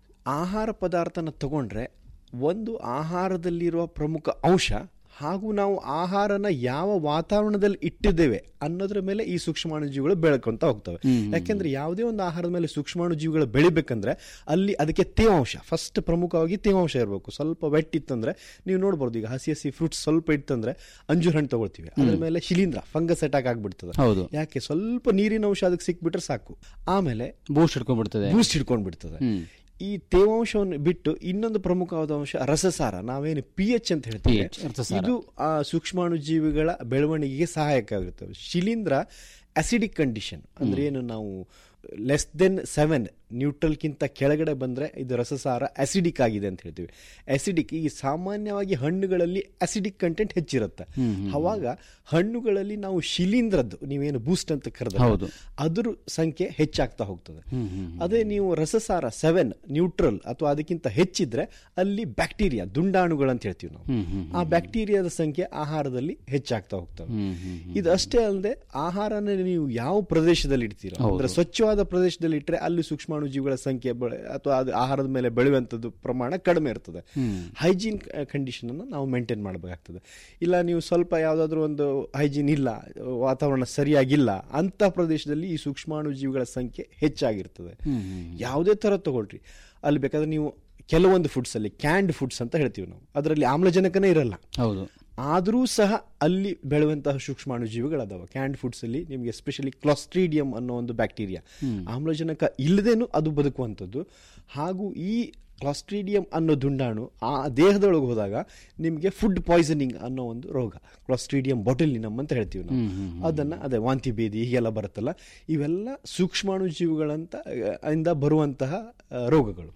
ಆಹಾರ ಪದಾರ್ಥನ ತಗೊಂಡ್ರೆ ಒಂದು ಆಹಾರದಲ್ಲಿರುವ ಪ್ರಮುಖ ಅಂಶ ಹಾಗೂ ನಾವು ಆಹಾರನ ಯಾವ ವಾತಾವರಣದಲ್ಲಿ ಇಟ್ಟಿದ್ದೇವೆ ಅನ್ನೋದ್ರ ಮೇಲೆ ಈ ಸೂಕ್ಷ್ಮಾಣುಜೀವಿಗಳು ಬೆಳ್ಕೊಂತ ಹೋಗ್ತವೆ ಯಾಕೆಂದ್ರೆ ಯಾವುದೇ ಒಂದು ಆಹಾರದ ಮೇಲೆ ಸೂಕ್ಷ್ಮಾಣುಜೀವಿಗಳು ಬೆಳಿಬೇಕಂದ್ರೆ ಅಲ್ಲಿ ಅದಕ್ಕೆ ತೇವಾಂಶ ಫಸ್ಟ್ ಪ್ರಮುಖವಾಗಿ ತೇವಾಂಶ ಇರಬೇಕು ಸ್ವಲ್ಪ ವೆಟ್ ಇತ್ತಂದ್ರೆ ನೀವು ನೋಡ್ಬೋದು ಈಗ ಹಸಿ ಹಸಿ ಫ್ರೂಟ್ಸ್ ಸ್ವಲ್ಪ ಇತ್ತಂದ್ರೆ ಅಂಜೂರ ಹಣ್ಣು ತಗೊಳ್ತೀವಿ ಅದ್ರ ಮೇಲೆ ಶಿಲೀಂಧ್ರ ಫಂಗಸ್ ಅಟ್ಯಾಕ್ ಆಗ್ಬಿಡ್ತದೆ ಹೌದು. ಯಾಕೆ ಸ್ವಲ್ಪ ನೀರಿನ ಅಂಶ ಅದಕ್ಕೆ ಸಿಕ್ಬಿಟ್ರೆ ಸಾಕು ಆಮೇಲೆ ಬೂಸ್ಟ್ ಹಿಡ್ಕೊಂಡ್ಬಿಡ್ತದೆ ಬೂಸ್ಟ್ ಹಿಡ್ಕೊಂಡ್ಬಿಡ್ತದೆ ಈ ತೇವಾಂಶವನ್ನು ಬಿಟ್ಟು ಇನ್ನೊಂದು ಪ್ರಮುಖವಾದ ಅಂಶ ರಸಸಾರ ನಾವೇನು ಪಿ ಎಚ್ ಅಂತ ಹೇಳ್ತೀವಿ pH, ರಸಸಾರ. ಇದು ಆ ಸೂಕ್ಷ್ಮಾಣುಜೀವಿಗಳ ಬೆಳವಣಿಗೆಗೆ ಸಹಾಯಕ ಆಗುತ್ತೆ ಶಿಲೀಂಧ್ರ ಅಸಿಡಿಕ್ ಕಂಡೀಷನ್ ಅಂದ್ರೆ ಏನು ನಾವು ಲೆಸ್ ದೆನ್ ಸೆವೆನ್ ನ್ಯೂಟ್ರಲ್ಗಿಂತ ಕೆಳಗಡೆ ಬಂದ್ರೆ ಇದು ರಸಸಾರ ಅಸಿಡಿಕ್ ಆಗಿದೆ ಅಂತ ಹೇಳ್ತೀವಿ ಅಸಿಡಿಕ್ ಈ ಸಾಮಾನ್ಯವಾಗಿ ಹಣ್ಣುಗಳಲ್ಲಿ ಅಸಿಡಿಕ್ ಕಂಟೆಂಟ್ ಹೆಚ್ಚಿರುತ್ತೆ ಅವಾಗ ಹಣ್ಣುಗಳಲ್ಲಿ ನಾವು ಶಿಲೀಂಧ್ರದ್ದು ನೀವೇನು ಬೂಸ್ಟ್ ಅಂತ ಕರೆದ ಹೌದು. ಅದ್ರ ಸಂಖ್ಯೆ ಹೆಚ್ಚಾಗ್ತಾ ಹೋಗ್ತದೆ ಅದೇ ನೀವು ರಸಸಾರ ಸೆವೆನ್ ನ್ಯೂಟ್ರಲ್ ಅಥವಾ ಅದಕ್ಕಿಂತ ಹೆಚ್ಚಿದ್ರೆ ಅಲ್ಲಿ ಬ್ಯಾಕ್ಟೀರಿಯಾ ದುಂಡಾಣುಗಳು ಅಂತ ಹೇಳ್ತೀವಿ ನಾವು ಆ ಬ್ಯಾಕ್ಟೀರಿಯಾದ ಸಂಖ್ಯೆ ಆಹಾರದಲ್ಲಿ ಹೆಚ್ಚಾಗ್ತಾ ಹೋಗ್ತವೆ ಇದು ಅಷ್ಟೇ ಅಲ್ಲದೆ ಆಹಾರನ ನೀವು ಯಾವ ಪ್ರದೇಶದಲ್ಲಿ ಇಡ್ತೀರಾ ಅಂದ್ರೆ ಸ್ವಚ್ಛವಾದ ಪ್ರದೇಶದಲ್ಲಿ ಇಟ್ಟರೆ ಅಲ್ಲಿ ಸೂಕ್ಷ್ಮಾಣುಜೀವಿಗಳ ಸಂಖ್ಯೆ ಬೆಳೆ- ಅಥವಾ ಅದು ಆಹಾರದ ಮೇಲೆ ಬೆಳೆಯುವಂಥದ್ದು ಪ್ರಮಾಣ ಕಡಿಮೆ ಇರ್ತದೆ ಹೈಜೀನ್ ಕಂಡೀಷನ್ ಅನ್ನು ನಾವು ಮೇಂಟೈನ್ ಮಾಡಬೇಕಾಗ್ತದೆ ಇಲ್ಲ ನೀವು ಸ್ವಲ್ಪ ಯಾವುದಾದ್ರೂ ಒಂದು ಹೈಜೀನ್ ಇಲ್ಲ ವಾತಾವರಣ ಸರಿಯಾಗಿಲ್ಲ ಅಂತ ಪ್ರದೇಶದಲ್ಲಿ ಈ ಸೂಕ್ಷ್ಮಾಣುಜೀವಿಗಳ ಸಂಖ್ಯೆ ಹೆಚ್ಚಾಗಿರ್ತದೆ ಯಾವುದೇ ತರ ತಗೊಳ್ರಿ ಅಲ್ಲಿ ಬೇಕಾದ್ರೆ ನೀವು ಕೆಲವೊಂದು ಫುಡ್ಸ್ ಅಲ್ಲಿ ಕ್ಯಾಂಡ್ ಫುಡ್ಸ್ ಅಂತ ಹೇಳ್ತೀವಿ ನಾವು ಅದರಲ್ಲಿ ಆಮ್ಲಜನಕನೇ ಇರಲ್ಲ ಹೌದು ಆದರೂ ಸಹ ಅಲ್ಲಿ ಬೆಳೆಯುವಂತಹ ಸೂಕ್ಷ್ಮಾಣುಜೀವಿಗಳದಾವ ಕ್ಯಾಂಡ್ ಫುಡ್ಸ್ ಅಲ್ಲಿ ನಿಮಗೆ ಎಸ್ಪೆಷಲಿ ಕ್ಲಾಸ್ಟ್ರೀಡಿಯಂ ಅನ್ನೋ ಒಂದು ಬ್ಯಾಕ್ಟೀರಿಯಾ ಆಮ್ಲಜನಕ ಇಲ್ಲದೇನು ಅದು ಬದುಕುವಂಥದ್ದು ಹಾಗೂ ಈ ಕ್ಲಾಸ್ಟ್ರೀಡಿಯಂ ಅನ್ನೋ ದುಂಡಾಣು ಆ ದೇಹದೊಳಗೆ ಹೋದಾಗ ನಿಮಗೆ ಫುಡ್ ಪಾಯ್ಸನಿಂಗ್ ಅನ್ನೋ ಒಂದು ರೋಗ ಕ್ಲಾಸ್ಟ್ರೀಡಿಯಂ ಬಾಟಲಿನಮ್ ಅಂತ ಹೇಳ್ತೀವಿ ನಾವು ಅದನ್ನ ಅದೇ ವಾಂತಿ ಭೇದಿ ಹೀಗೆಲ್ಲ ಬರುತ್ತಲ್ಲ ಇವೆಲ್ಲ ಸೂಕ್ಷ್ಮಾಣುಜೀವಿಗಳಂತ ಆ, ಇಂದ ಬರುವಂತಹ ಆ, ರೋಗಗಳು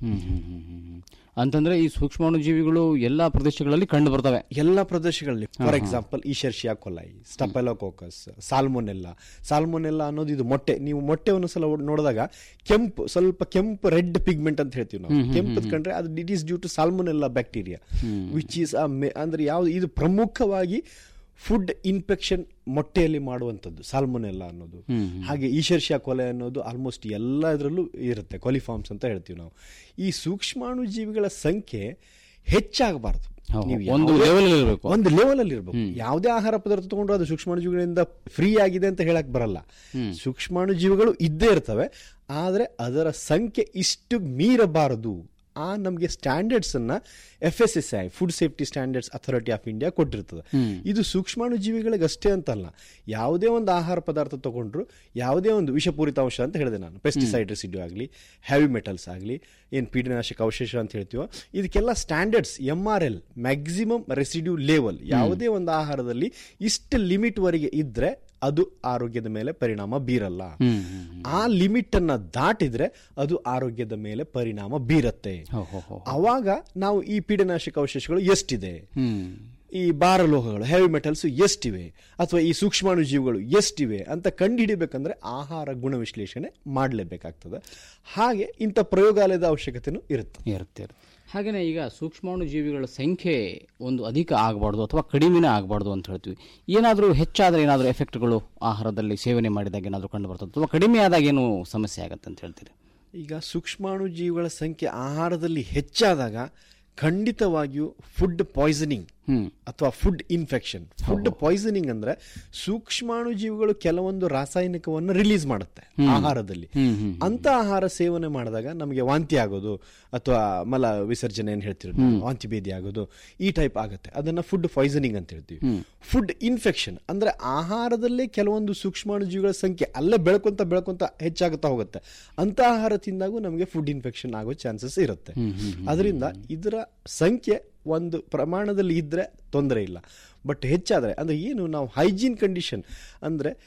ಅಂತಂದ್ರೆ ಈ ಸೂಕ್ಷ್ಮಾಣುಜೀವಿಗಳು ಎಲ್ಲಾ ಪ್ರದೇಶಗಳಲ್ಲಿ ಕಂಡು ಬರ್ತವೆ ಎಲ್ಲ ಪ್ರದೇಶಗಳಲ್ಲಿ for example Escherichia coli staphylococcus salmonella salmonella ಅನ್ನೋದು ಇದು ಮೊಟ್ಟೆ ನೀವು ಮೊಟ್ಟೆ ಒಂದೊಂದ್ಸಲ ನೋಡಿದಾಗ ಕೆಂಪು ಸ್ವಲ್ಪ ಕೆಂಪು ರೆಡ್ ಪಿಗ್ಮೆಂಟ್ ಅಂತ ಹೇಳ್ತೀವಿ ನಾವು ಕೆಂಪು ಕಂಡ್ರೆ ಅದು it is due to salmonella bacteria which is ಅಂದ್ರೆ ಯಾವ್ದು ಇದು ಪ್ರಮುಖವಾಗಿ ಫುಡ್ ಇನ್ಫೆಕ್ಷನ್ ಮೊಟ್ಟೆಯಲ್ಲಿ ಮಾಡುವಂಥದ್ದು ಸಾಲ್ಮೊನೆಲ್ಲ ಅನ್ನೋದು ಹಾಗೆ ಈಶರ್ಷಿಯಾ ಕೊಲೆ ಅನ್ನೋದು ಆಲ್ಮೋಸ್ಟ್ ಎಲ್ಲ ಇದರಲ್ಲೂ ಇರುತ್ತೆ ಕೊಲಿಫಾರ್ಮ್ಸ್ ಅಂತ ಹೇಳ್ತೀವಿ ನಾವು ಈ ಸೂಕ್ಷ್ಮಾಣುಜೀವಿಗಳ ಸಂಖ್ಯೆ ಹೆಚ್ಚಾಗಬಾರ್ದು ಹೌದು. ನೀವು ಒಂದು ಯಾವುದೇ- level ಅಲ್ಲಿ ಇರ್ಬೇಕು. ಒಂದು ಲೆವೆಲ್ ಅಲ್ಲಿ ಇರಬೇಕು ಯಾವುದೇ ಆಹಾರ ಪದಾರ್ಥ ತಗೊಂಡ್ರು ಅದು ಸೂಕ್ಷ್ಮಾಣುಜೀವಿಗಳಿಂದ ಫ್ರೀ ಆಗಿದೆ ಅಂತ ಹೇಳಕ್ ಬರಲ್ಲ ಸೂಕ್ಷ್ಮಾಣುಜೀವಿಗಳು ಇದ್ದೇ ಇರ್ತವೆ ಆದ್ರೆ ಅದರ ಸಂಖ್ಯೆ ಇಷ್ಟು ಮೀರಬಾರದು ಆ ನಮಗೆ ಸ್ಟ್ಯಾಂಡರ್ಡ್ಸ್ ಅನ್ನ F S S I food safety standards authority of India ಕೊಟ್ಟಿರ್ತದೆ ಇದು ಸೂಕ್ಷ್ಮಾಣುಜೀವಿಗಳಿಗೆ ಅಷ್ಟೇ ಅಂತಲ್ಲ ಯಾವುದೇ ಒಂದು ಆಹಾರ ಪದಾರ್ಥ ತಗೊಂಡ್ರು ಯಾವುದೇ ಒಂದು ವಿಷಪೂರಿತ ಅಂಶ ಅಂತ ಹೇಳಿದೆ ನಾನು ಪೆಸ್ಟಿಸೈಡ್ ರೆಸಿಡ್ಯೂ ಆಗಲಿ ಹೆವಿ ಮೆಟಲ್ಸ್ ಆಗಲಿ ಏನು ಪೀಡನಾಶಕ ಅವಶೇಷ ಅಂತ ಹೇಳ್ತೀವೋ ಇದಕ್ಕೆಲ್ಲ standards M R L maximum residue level ಯಾವುದೇ ಒಂದು ಆಹಾರದಲ್ಲಿ ಇಷ್ಟು ಲಿಮಿಟ್ ವರೆಗೆ ಇದ್ರೆ ಅದು ಆರೋಗ್ಯದ ಮೇಲೆ ಪರಿಣಾಮ ಬೀರಲ್ಲ ಆ ಲಿಮಿಟ್ ಅನ್ನ ದಾಟಿದ್ರೆ ಅದು ಆರೋಗ್ಯದ ಮೇಲೆ ಪರಿಣಾಮ ಬೀರತ್ತೆ ಅವಾಗ ನಾವು ಈ ಪೀಡನಾಶಕ ಅವಶೇಷಗಳು ಎಷ್ಟಿದೆ ಈ ಭಾರಲೋಹಗಳು ಹೆವಿ ಮೆಟಲ್ಸ್ ಎಷ್ಟಿವೆ ಅಥವಾ ಈ ಸೂಕ್ಷ್ಮಾಣುಜೀವಿಗಳು ಎಷ್ಟಿವೆ ಅಂತ ಕಂಡುಹಿಡಿಬೇಕಂದ್ರೆ ಆಹಾರ ಗುಣ ವಿಶ್ಲೇಷಣೆ ಮಾಡಲೇಬೇಕಾಗ್ತದೆ ಹಾಗೆ ಇಂಥ ಪ್ರಯೋಗಾಲಯದ ಅವಶ್ಯಕತೆನೂ ಇರುತ್ತೆ ಇರುತ್ತೆ ಹಾಗೆಯೇ ಈಗ ಸೂಕ್ಷ್ಮಾಣು ಜೀವಿಗಳ ಸಂಖ್ಯೆ ಒಂದು ಅಧಿಕ ಆಗಬಾರ್ದು ಅಥವಾ ಕಡಿಮೆನೇ ಆಗಬಾರ್ದು ಅಂತ ಹೇಳ್ತೀವಿ ಏನಾದರೂ ಹೆಚ್ಚಾದರೆ ಏನಾದರೂ ಎಫೆಕ್ಟ್ಗಳು ಆಹಾರದಲ್ಲಿ ಸೇವನೆ ಮಾಡಿದಾಗ ಏನಾದರೂ ಕಂಡು ಬರ್ತದೆ ಅಥವಾ ಕಡಿಮೆ ಆದಾಗ ಏನು ಸಮಸ್ಯೆ ಆಗುತ್ತೆ ಅಂತ ಹೇಳ್ತೀರಿ ಈಗ ಸೂಕ್ಷ್ಮಾಣುಜೀವಿಗಳ ಸಂಖ್ಯೆ ಆಹಾರದಲ್ಲಿ ಹೆಚ್ಚಾದಾಗ ಖಂಡಿತವಾಗಿಯೂ ಫುಡ್ ಪಾಯ್ಸನಿಂಗ್ ಅಥವಾ ಫುಡ್ ಇನ್ಫೆಕ್ಷನ್ ಫುಡ್ ಪಾಯ್ಸನಿಂಗ್ ಅಂದ್ರೆ ಸೂಕ್ಷ್ಮಾಣುಜೀವಿಗಳು ಕೆಲವೊಂದು ರಾಸಾಯನಿಕವನ್ನು ರಿಲೀಸ್ ಮಾಡುತ್ತೆ ಆಹಾರದಲ್ಲಿ ಅಂತ ಆಹಾರ ಸೇವನೆ ಮಾಡಿದಾಗ ನಮಗೆ ವಾಂತಿ ಆಗೋದು ಅಥವಾ ಮಲ ವಿಸರ್ಜನೆ ಏನ್ ಹೇಳ್ತಿರೋ ವಾಂತಿ ಭೇದಿ ಆಗೋದು ಈ ಟೈಪ್ ಆಗುತ್ತೆ ಅದನ್ನ ಫುಡ್ ಪಾಯ್ಸನಿಂಗ್ ಅಂತ ಹೇಳ್ತೀವಿ ಫುಡ್ ಇನ್ಫೆಕ್ಷನ್ ಅಂದ್ರೆ ಆಹಾರದಲ್ಲೇ ಕೆಲವೊಂದು ಸೂಕ್ಷ್ಮಾಣುಜೀವಿಗಳ ಸಂಖ್ಯೆ ಅಲ್ಲೇ ಬೆಳ್ಕೊಂತ ಬೆಳ್ಕೊಂತ ಹೆಚ್ಚಾಗುತ್ತಾ ಹೋಗುತ್ತೆ ಅಂತ ಆಹಾರ ತಿಂದಾಗೂ ನಮಗೆ ಫುಡ್ ಇನ್ಫೆಕ್ಷನ್ ಆಗೋ ಚಾನ್ಸಸ್ ಇರುತ್ತೆ ಅದರಿಂದ ಇದರ ಸಂಖ್ಯೆ ಒಂದು ಪ್ರಮಾಣದಲ್ಲಿ ಇದ್ರೆ ತೊಂದರೆ ಇಲ್ಲ ಬಟ್ ಹೆಚ್ಚಾದ್ರೆ ಅಂದ್ರೆ ಏನು ನಾವು ಹೈಜೀನ್ ಕಂಡೀಷನ್ ಅಂದ್ರೆ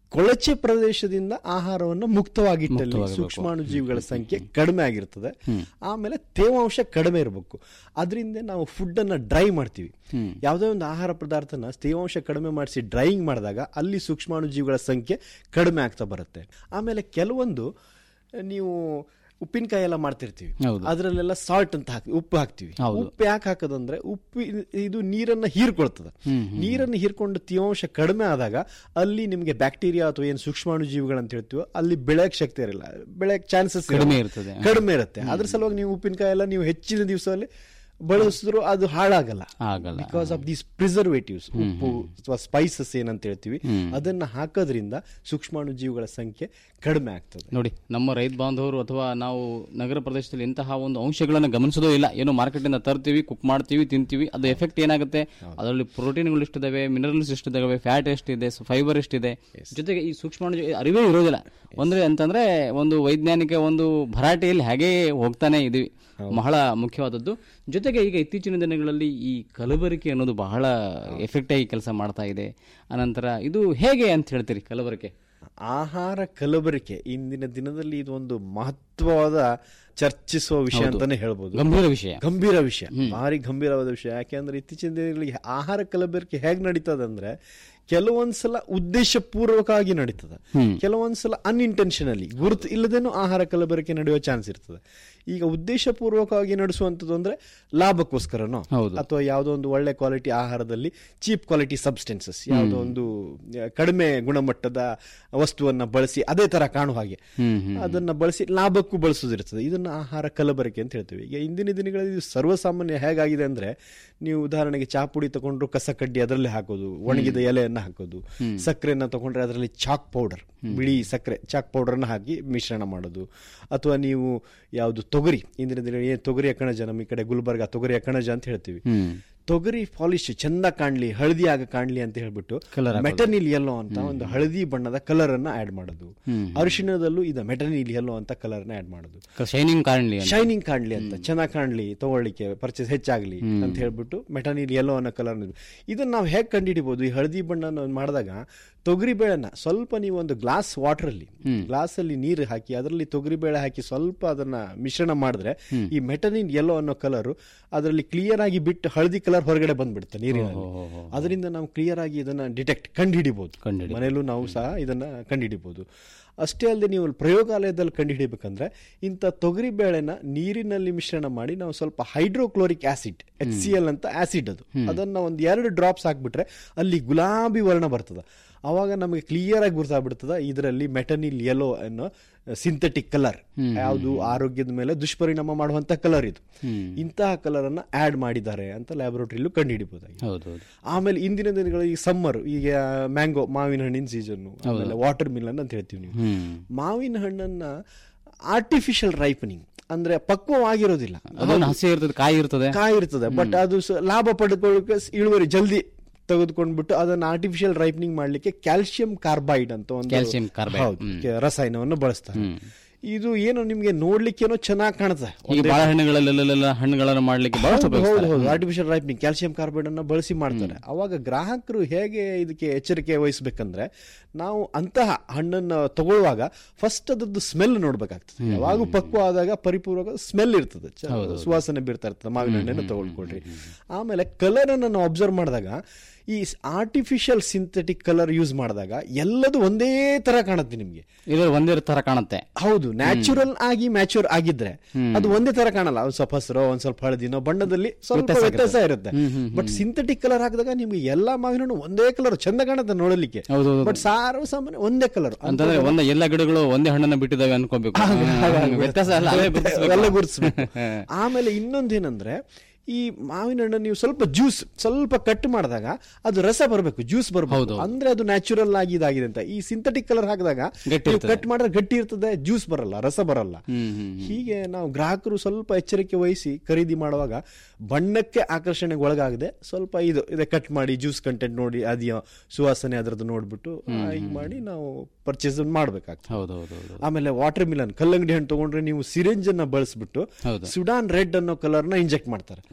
ಕೊಳಚೆ ಪ್ರದೇಶದಿಂದ ಆಹಾರವನ್ನು ಮುಕ್ತವಾಗಿಟ್ಟಲ್ಲಿ ಮುಕ್ತವಾಗಿರ್ಬೇಕು. ಸೂಕ್ಷ್ಮಾಣು ಜೀವಿಗಳ ಸಂಖ್ಯೆ ಕಡಿಮೆ ಆಗಿರ್ತದೆ ಆಮೇಲೆ ತೇವಾಂಶ ಕಡಿಮೆ ಇರಬೇಕು ಅದರಿಂದ ನಾವು ಫುಡ್ ಅನ್ನ ಡ್ರೈ ಮಾಡ್ತೀವಿ ಯಾವುದೇ ಒಂದು ಆಹಾರ ಪದಾರ್ಥನ ತೇವಾಂಶ ಕಡಿಮೆ ಮಾಡಿಸಿ ಡ್ರೈಯಿಂಗ್ ಮಾಡಿದಾಗ ಅಲ್ಲಿ ಸೂಕ್ಷ್ಮಾಣು ಜೀವಿಗಳ ಸಂಖ್ಯೆ ಕಡಿಮೆ ಆಗ್ತಾ ಬರುತ್ತೆ ಆಮೇಲೆ ಕೆಲವೊಂದು ನೀವು ಉಪ್ಪಿನಕಾಯಿ ಎಲ್ಲ ಮಾಡ್ತಿರ್ತೀವಿ ಹೌದು. ಅದರಲ್ಲೆಲ್ಲ ಸಾಲ್ಟ್ ಅಂತ ಹಾಕಿ ಉಪ್ಪು ಹಾಕ್ತಿವಿ ಹೌದು. ಉಪ್ಪು ಯಾಕೆ ಹಾಕೋದಂದ್ರೆ ಉಪ್ಪು ಇ- ಇದು ನೀರನ್ನ ಹೀರ್ಕೊಳ್ತದೆ ನೀರನ್ನು ಹೀರ್ಕೊಂಡು ತೇವಾಂಶ ಕಡಿಮೆ ಆದಾಗ ಅಲ್ಲಿ ನಿಮಗೆ ಬ್ಯಾಕ್ಟೀರಿಯಾ ಅಥವಾ ಏನು ಸೂಕ್ಷ್ಮಾಣು ಜೀವಿಗಳಂತ ಹೇಳ್ತೀವೋ ಅಲ್ಲಿ ಬೆಳೆಯಕ್ ಶಕ್ತಿ ಇರಲ್ಲ ಬೆಳೆಯಕ್ ಚಾನ್ಸಸ್ ಕಡಿಮೆ ಇರ್ತದೆ. ಕಡಿಮೆ ಇರುತ್ತೆ ಅದ್ರ ಸಲುವಾಗಿ ನೀವು ಉಪ್ಪಿನಕಾಯಿ ಎಲ್ಲ ನೀವು ಹೆಚ್ಚಿನ ದಿವಸದಲ್ಲಿ ಬಳಸಿದ್ರು ಅದು ಹಾಳಾಗಲ್ಲ ಆಗಲ್ಲ. ಬಿಕಾಸ್ ಆಫ್ ದೀಸ್ ಪ್ರಿಸರ್ವೇಟಿವ್ಸ್ ಉಪ್ಪು ಅಥವಾ ಸ್ಪೈಸಸ್ ಏನಂತ ಹೇಳ್ತೀವಿ ಅದನ್ನ ಹಾಕೋದ್ರಿಂದ ಸೂಕ್ಷ್ಮಾಣು ಜೀವಿಗಳ ಸಂಖ್ಯೆ ಕಡಿಮೆ ಆಗ್ತದೆ ನೋಡಿ ನಮ್ಮ ರೈತ ಬಾಂಧವರು ಅಥವಾ ನಾವು ನಗರ ಪ್ರದೇಶದಲ್ಲಿ ಇಂತಹ ಒಂದು ಅಂಶಗಳನ್ನು ಗಮನಿಸೋದೇ ಇಲ್ಲ ಏನೋ ಮಾರ್ಕೆಟಿಂದ ತರ್ತೀವಿ ಕುಕ್ ಮಾಡ್ತೀವಿ ತಿಂತೀವಿ ಅದು ಎಫೆಕ್ಟ್ ಏನಾಗುತ್ತೆ ಅದರಲ್ಲಿ ಪ್ರೋಟೀನ್ಗಳು ಎಷ್ಟಿದಾವೆ ಮಿನರಲ್ಸ್ ಎಷ್ಟಿದಾವೆ ಫ್ಯಾಟ್ ಎಷ್ಟಿದೆ ಫೈಬರ್ ಎಷ್ಟಿದೆ ಜೊತೆಗೆ ಈ ಸೂಕ್ಷ್ಮಾಣು ಜೀವಿ ಅರಿವೇ ಇರೋದಿಲ್ಲ ಅಂದ್ರೆ ಅಂತಂದ್ರೆ ಒಂದು ವೈಜ್ಞಾನಿಕ ಒಂದು ಭರಾಟೆಯಲ್ಲಿ ಹಾಗೇ ಹೋಗ್ತಾನೆ ಇದೀವಿ ಬಹಳ ಮುಖ್ಯವಾದದ್ದು ಜೊತೆಗೆ ಈಗ ಇತ್ತೀಚಿನ ದಿನಗಳಲ್ಲಿ ಈ ಕಲಬೆರಕೆ ಅನ್ನೋದು ಬಹಳ ಎಫೆಕ್ಟ್ ಆಗಿ ಕೆಲಸ ಮಾಡ್ತಾ ಇದೆ ಅನಂತರ ಇದು ಹೇಗೆ ಅಂತ ಹೇಳ್ತೀರಿ ಕಲಬೆರಕೆ ಆಹಾರ ಕಲಬೆರಕೆ ಇಂದಿನ ದಿನದಲ್ಲಿ ಇದು ಒಂದು ಮಹತ್ವವಾದ ಚರ್ಚಿಸುವ ವಿಷಯ ಹೌದು. ಅಂತಾನೆ ಹೇಳ್ಬೋದು ಗಂಭೀರ ವಿಷಯ. ಗಂಭೀರ ವಿಷಯ ಭಾರಿ ಗಂಭೀರವಾದ ವಿಷಯ ಯಾಕೆಂದ್ರೆ ಇತ್ತೀಚಿನ ದಿನಗಳಿಗೆ ಆಹಾರ ಕಲಬೆರಕೆ ಹೇಗ್ ನಡೀತದಂದ್ರೆ ಕೆಲವೊಂದ್ಸಲ ಉದ್ದೇಶಪೂರ್ವಕವಾಗಿ ನಡೀತದೆ ಕೆಲವೊಂದ್ಸಲ ಅನ್ಇಂಟೆನ್ಷನಲಿ ಗುರುತು ಇಲ್ಲದೇನು ಆಹಾರ ಕಲಬೆರಕೆ ನಡೆಯುವ ಚಾನ್ಸ್ ಇರ್ತದೆ ಈಗ ಉದ್ದೇಶಪೂರ್ವಕವಾಗಿ ನಡೆಸುವಂಥದ್ದು ಅಂದ್ರೆ ಲಾಭಕ್ಕೋಸ್ಕರನೋ ಅಥವಾ ಯಾವುದೋ ಒಂದು ಒಳ್ಳೆ ಕ್ವಾಲಿಟಿ ಆಹಾರದಲ್ಲಿ ಚೀಪ್ ಕ್ವಾಲಿಟಿ ಸಬ್ಸ್ಟೆನ್ಸಸ್ ಯಾವುದೋ ಒಂದು ಆ, ಕಡಿಮೆ ಗುಣಮಟ್ಟದ ವಸ್ತುವನ್ನ ಬಳಸಿ ಅದೇ ತರ ಕಾಣುವ ಹಾಗೆ ಅದನ್ನ ಬಳಸಿ ಲಾಭಕ್ಕೂ ಬಳಸೋದಿರ್ತದೆ ಇದನ್ನ ಆಹಾರ ಕಲಬೆರಕೆ ಅಂತ ಹೇಳ್ತೀವಿ ಈಗ ಇಂದಿನ ದಿನಗಳಲ್ಲಿ ಇದು ಸರ್ವಸಾಮಾನ್ಯ ಹೇಗಾಗಿದೆ ಅಂದ್ರೆ ನೀವು ಉದಾಹರಣೆಗೆ ಚಾ ಪುಡಿ ತಗೊಂಡ್ರು ಕಸ ಕಡ್ಡಿ ಅದರಲ್ಲಿ ಹಾಕೋದು ಒಣಗಿದ ಎಲೆಯನ್ನ ಹಾಕೋದು ಸಕ್ಕರೆಯನ್ನ ತಗೊಂಡ್ರೆ ಅದರಲ್ಲಿ ಚಾಕ್ ಪೌಡರ್ ಬಿಳಿ ಸಕ್ಕರೆ ಚಾಕ್ ಪೌಡರ್ನ ಹಾಕಿ ಮಿಶ್ರಣ ಮಾಡೋದು ಅಥವಾ ನೀವು ಯಾವುದು ತೊಗರಿ ಇಂದಿನ ದಿನ ಏನು ತೊಗರಿಯ ಕಣಜ ನಮ್ಮ ಈ ಕಡೆ ಗುಲ್ಬರ್ಗ ತೊಗರಿಯ ಕಣಜ ಅಂತ ಹೇಳ್ತೀವಿ ತೊಗರಿ ಪಾಲಿಶ್ ಚಂದ ಕಾಣ್ಲಿ ಹಳದಿ ಆಗ ಕಾಣ್ಲಿ ಅಂತ ಹೇಳ್ಬಿಟ್ಟು ಮೆಟನಿಲ್ ಯೆಲ್ಲೋ ಅಂತ ಒಂದು ಹಳದಿ ಬಣ್ಣದ ಕಲರ್ ಅನ್ನ ಆಡ್ ಮಾಡೋದು ಅರಿಶಿಣದಲ್ಲೂ ಇದು ಮೆಟನಿಲ್ ಯೆಲ್ಲೋ ಅಂತ ಕಲರ್ ನ ಆಡ್ ಮಾಡೋದು ಶೈನಿಂಗ್ ಕಾಣಲಿ ಅಂತ. ಶೈನಿಂಗ್ ಕಾಣ್ಲಿ ಅಂತ ಚೆನ್ನಾಗಿ ಕಾಣ್ಲಿ ತಗೊಳ್ಳಿಕ್ಕೆ ಪರ್ಚೇಸ್ ಹೆಚ್ಚಾಗ್ಲಿ ಅಂತ ಹೇಳ್ಬಿಟ್ಟು ಮೆಟನಿಲ್ ಯೆಲ್ಲೋ ಅನ್ನೋ ಕಲರ್ ಇದನ್ನ ನಾವು ಹೇಗೆ ಕಂಡುಹಿಡಿಬಹುದು ಈ ಹಳದಿ ಬಣ್ಣ ಮಾಡಿದಾಗ ತೊಗರಿ ಬೇಳೆನ ಸ್ವಲ್ಪ ನೀವು ಒಂದು ಗ್ಲಾಸ್ ವಾಟರ್ ಅಲ್ಲಿ ಗ್ಲಾಸ್ ಅಲ್ಲಿ ನೀರು ಹಾಕಿ ಅದರಲ್ಲಿ ತೊಗರಿ ಬೇಳೆ ಹಾಕಿ ಸ್ವಲ್ಪ ಅದನ್ನ ಮಿಶ್ರಣ ಮಾಡಿದ್ರೆ ಈ ಮೆಟನಿನ್ ಯೆಲ್ಲೋ ಅನ್ನೋ ಕಲರ್ ಅದರಲ್ಲಿ ಕ್ಲಿಯರ್ ಆಗಿ ಬಿಟ್ಟು ಹಳದಿ ಕಲರ್ ಹೊರಗಡೆ ಬಂದ್ಬಿಡುತ್ತೆ ನೀರಿನಲ್ಲಿ ಅದರಿಂದ ನಾವು ಕ್ಲಿಯರ್ ಆಗಿ ಇದನ್ನ ಡಿಟೆಕ್ಟ್ ಕಂಡುಹಿಡಿಬಹುದು ಮನೆಯಲ್ಲೂ ನಾವು ಸಹ ಇದನ್ನ ಕಂಡುಹಿಡಿಬಹುದು ಅಷ್ಟೇ ಅಲ್ಲದೆ ನೀವು ಪ್ರಯೋಗಾಲಯದಲ್ಲಿ ಕಂಡುಹಿಡಿಬೇಕಂದ್ರೆ ಇಂಥ ತೊಗರಿ ಬೇಳೆನ ನೀರಿನಲ್ಲಿ ಮಿಶ್ರಣ ಮಾಡಿ ನಾವು ಸ್ವಲ್ಪ hydrochloric acid H C L ಅಂತ ಆಸಿಡ್ ಅದು ಅದನ್ನ ಒಂದು ಎರಡು ಡ್ರಾಪ್ಸ್ ಹಾಕ್ಬಿಟ್ರೆ ಅಲ್ಲಿ ಗುಲಾಬಿ ವರ್ಣ ಬರ್ತದ ಅವಾಗ ನಮಗೆ ಕ್ಲಿಯರ್ ಆಗಿ ಗುರ್ತಾಗ್ಬಿಡ್ತದ ಇದರಲ್ಲಿ ಮೆಟನಿಲ್ ಯೆಲ್ಲೋ ಅನ್ನೋ ಸಿಂಥೆಟಿಕ್ ಕಲರ್ ಯಾವುದು ಆರೋಗ್ಯದ ಮೇಲೆ ದುಷ್ಪರಿಣಾಮ ಮಾಡುವಂತ ಕಲರ್ ಇದು ಇಂತಹ ಕಲರ್ ಅನ್ನ ಆಡ್ ಮಾಡಿದ್ದಾರೆ ಅಂತ ಲ್ಯಾಬೊರೇಟರಿಲೂ ಕಂಡುಹಿಡಿಬಹುದಾಗಿದೆ ಹೌದೌದು ಆಮೇಲೆ ಇಂದಿನ ದಿನಗಳಲ್ಲಿ ಈ ಸಮ್ಮರ್ ಈಗ ಮ್ಯಾಂಗೋ ಮಾವಿನ ಹಣ್ಣಿನ ಸೀಸನ್ ಆಮೇಲೆ ವಾಟರ್ ಮಿಲನ್ ಅಂತ ಹೇಳ್ತೀವಿ ನೀವು ಮಾವಿನ ಹಣ್ಣನ್ನ ಆರ್ಟಿಫಿಷಿಯಲ್ ರೈಪನಿಂಗ್ ಅಂದ್ರೆ ಪಕ್ವವಾಗಿರೋದಿಲ್ಲ ಅದೊಂದು ಹಸಿ ಇರ್ತದೆ ಕಾಯಿ ಇರ್ತದೆ ಕಾಯಿ ಇರ್ತದೆ ಬಟ್ ಅದು ಸ- ಲಾಭ ಪಡೆದುಕೊಳ್ಳೋಕೆ ಸ್- ಇಳುವರಿ ಜಲ್ದಿ ತೆಗೆದುಕೊಂಡ್ಬಿಟ್ಟು ಅದನ್ನ ಆರ್ಟಿಫಿಷಿಯಲ್ ರೈಪನಿಂಗ್ ಮಾಡ್ಲಿಕ್ಕೆ ಕ್ಯಾಲ್ಸಿಯಂ ಕಾರ್ಬೈಡ್ ಅಂತ ಒಂದು Calcium carbide. ಹೌದು, ಕೆ- ರಸಾಯನವನ್ನು ಬಳಸ್ತಾರೆ ಇದು ಏನು ನಿಮ್ಗೆ ನೋಡ್ಲಿಕ್ಕೇನೋ ಚೆನ್ನಾಗಿ ಕಾಣುತ್ತೆ ಈ ಬಾಳೆಹಣ್ಣುಗಳಲ್ಲೆಲ್ಲ ಹಣ್ಣುಗಳನ್ನು ಮಾಡ್ಲಿಕ್ಕೆ ಬಹಳಷ್ಟು ಹೌದು ಉಪಯೋಗಿಸ್ತಾರೆ. ಹೌದು ಆರ್ಟಿಫಿಷಿಯಲ್ ರೈಪನಿಂಗ್ ಕ್ಯಾಲ್ಸಿಯಂ ಕಾರ್ಬೈಡ್ ಅನ್ನ ಬಳಸಿ ಮಾಡ್ತಾರೆ ಅವಾಗ ಗ್ರಾಹಕರು ಹೇಗೆ ಇದಕ್ಕೆ ಎಚ್ಚರಿಕೆ ವಹಿಸಬೇಕಂದ್ರೆ ನಾವು ಅಂತಹ ಹಣ್ಣನ್ನ ತಗೊಳ್ಳುವಾಗ ಫಸ್ಟ್ ಅದದ್ದು ಸ್ಮೆಲ್ ನೋಡ್ಬೇಕಾಗ್ತದೆ ಯಾವಾಗೂ ಪಕ್ವ ಆದಾಗ ಪರಿಪೂರ್ವಕ ಸ್ಮೆಲ್ ಇರ್ತದೆ ಚ- ಸುವಾಸನೆ ಬೀರ್ತಾ ಇರ್ತದೆ ಮಾವಿನ ಹಣ್ಣನ್ನು ತಗೊಳ್ಕೊಳ್ರಿ ಆಮೇಲೆ ಕಲರ್ ಅನ್ನ ನಾವು ಅಬ್ಸರ್ವ್ ಮಾಡಿದಾಗ ಈ ಆರ್ಟಿಫಿಷಿಯಲ್ ಸಿಂಥೆಟಿಕ್ ಕಲರ್ ಯೂಸ್ ಮಾಡಿದಾಗ ಎಲ್ಲದು ಒಂದೇ ತರ ಕಾಣುತ್ತೆ ನಿಮ್ಗೆ ಇದು ಒಂದೇ ತರ ಕಾಣುತ್ತೆ ಹೌದು ನ್ಯಾಚುರಲ್ ಆಗಿ ಮ್ಯಾಚೂರ್ ಆಗಿದ್ರೆ ಅದು ಒಂದೇ ತರ ಕಾಣಲ್ಲ ಒಂದ್ ಸ್ವಲ್ಪ ಹಸಿರೋ ಒಂದ್ ಸ್ವಲ್ಪ ಹಳದಿನೋ ಬಣ್ಣದಲ್ಲಿ ಸ್ವಲ್ಪ ವ್ಯತ್ಯಾಸ ವ್ಯತ್ಯಾಸ ಇರುತ್ತೆ ಬಟ್ ಸಿಂಥೆಟಿಕ್ ಕಲರ್ ಹಾಕಿದಾಗ ನಿಮ್ಗೆ ಎಲ್ಲಾ ಮಾವಿನ ಹಣ್ಣು ಒಂದೇ ಕಲರ್ ಚಂದ ಕಾಣುತ್ತೆ ನೋಡಲಿಕ್ಕೆ ಹೌದೌದು. ಬಟ್ ಸಾರ್ವಸಾಮಾನ್ಯ ಒಂದೇ ಕಲರ್ ಅಂತಂದ್ರೆ ಒಂದ ಎಲ್ಲ ಗಿಡಗಳು ಒಂದೇ ಹಣ್ಣನ್ನ ಬಿಟ್ಟಿದ್ದಾವೆ ಅನ್ಕೋಬೇಕು ವ್ಯತ್ಯಾಸ ಅಲ್ಲ ಅಲ್ಲೇ ಗುರುತಿಸ್ಬೇಕು. ಎಲ್ಲ ಗುರುತಿಸ್ಬೇಕು ಆಮೇಲೆ ಇನ್ನೊಂದೇನಂದ್ರೆ ಈ ಮಾವಿನ ಹಣ್ಣು ನೀವು ಸ್ವಲ್ಪ ಜ್ಯೂಸ್ ಸ್ವಲ್ಪ ಕಟ್ ಮಾಡಿದಾಗ ಅದು ರಸ ಬರಬೇಕು ಜ್ಯೂಸ್ ಬರಬೇಕು ಅಂದ್ರೆ ಅದು ನ್ಯಾಚುರಲ್ ಆಗಿ ಇದಾಗಿದೆ ಅಂತ ಈ ಸಿಂಥೆಟಿಕ್ ಕಲರ್ ಹಾಕಿದಾಗ ಗಟ್ಟಿ ನೀವು ಇರ್ತದೆ. ಕಟ್ ಮಾಡಿದ್ರೆ ಗಟ್ಟಿ ಇರ್ತದೆ ಜ್ಯೂಸ್ ಬರಲ್ಲ ರಸ ಬರಲ್ಲ ಹೀಗೆ ನಾವು ಗ್ರಾಹಕರು ಸ್ವಲ್ಪ ಎಚ್ಚರಿಕೆ ವಹಿಸಿ ಖರೀದಿ ಮಾಡುವಾಗ ಬಣ್ಣಕ್ಕೆ ಆಕರ್ಷಣೆಗೆ ಒಳಗಾಗದೆ ಸ್ವಲ್ಪ ಇದು ಇದೆ ಕಟ್ ಮಾಡಿ ಜ್ಯೂಸ್ ಕಂಟೆಂಟ್ ನೋಡಿ ಅದ್ಯೋ ಸುವಾಸನೆ ಅದರದ್ದು ನೋಡ್ಬಿಟ್ಟು ಹೀಗೆ ಮಾಡಿ ನಾವು ಪರ್ಚೇಸ್ ಮಾಡ್ಬೇಕಾಗ್ತದೆ ಹೌದೌದು ಆಮೇಲೆ ವಾಟರ್ ಮಿಲನ್ ಕಲ್ಲಂಗಡಿ ಹಣ್ಣು ತಗೊಂಡ್ರೆ ನೀವು ಸಿರಿಂಜ್ ಅನ್ನ ಬಳಸ್ಬಿಟ್ಟು ಹೌದು. ಸುಡಾನ್ ರೆಡ್ ಅನ್ನೋ ಕಲರ್ ನ ಇಂಜೆಕ್ಟ್ ಮಾಡ್ತಾರೆ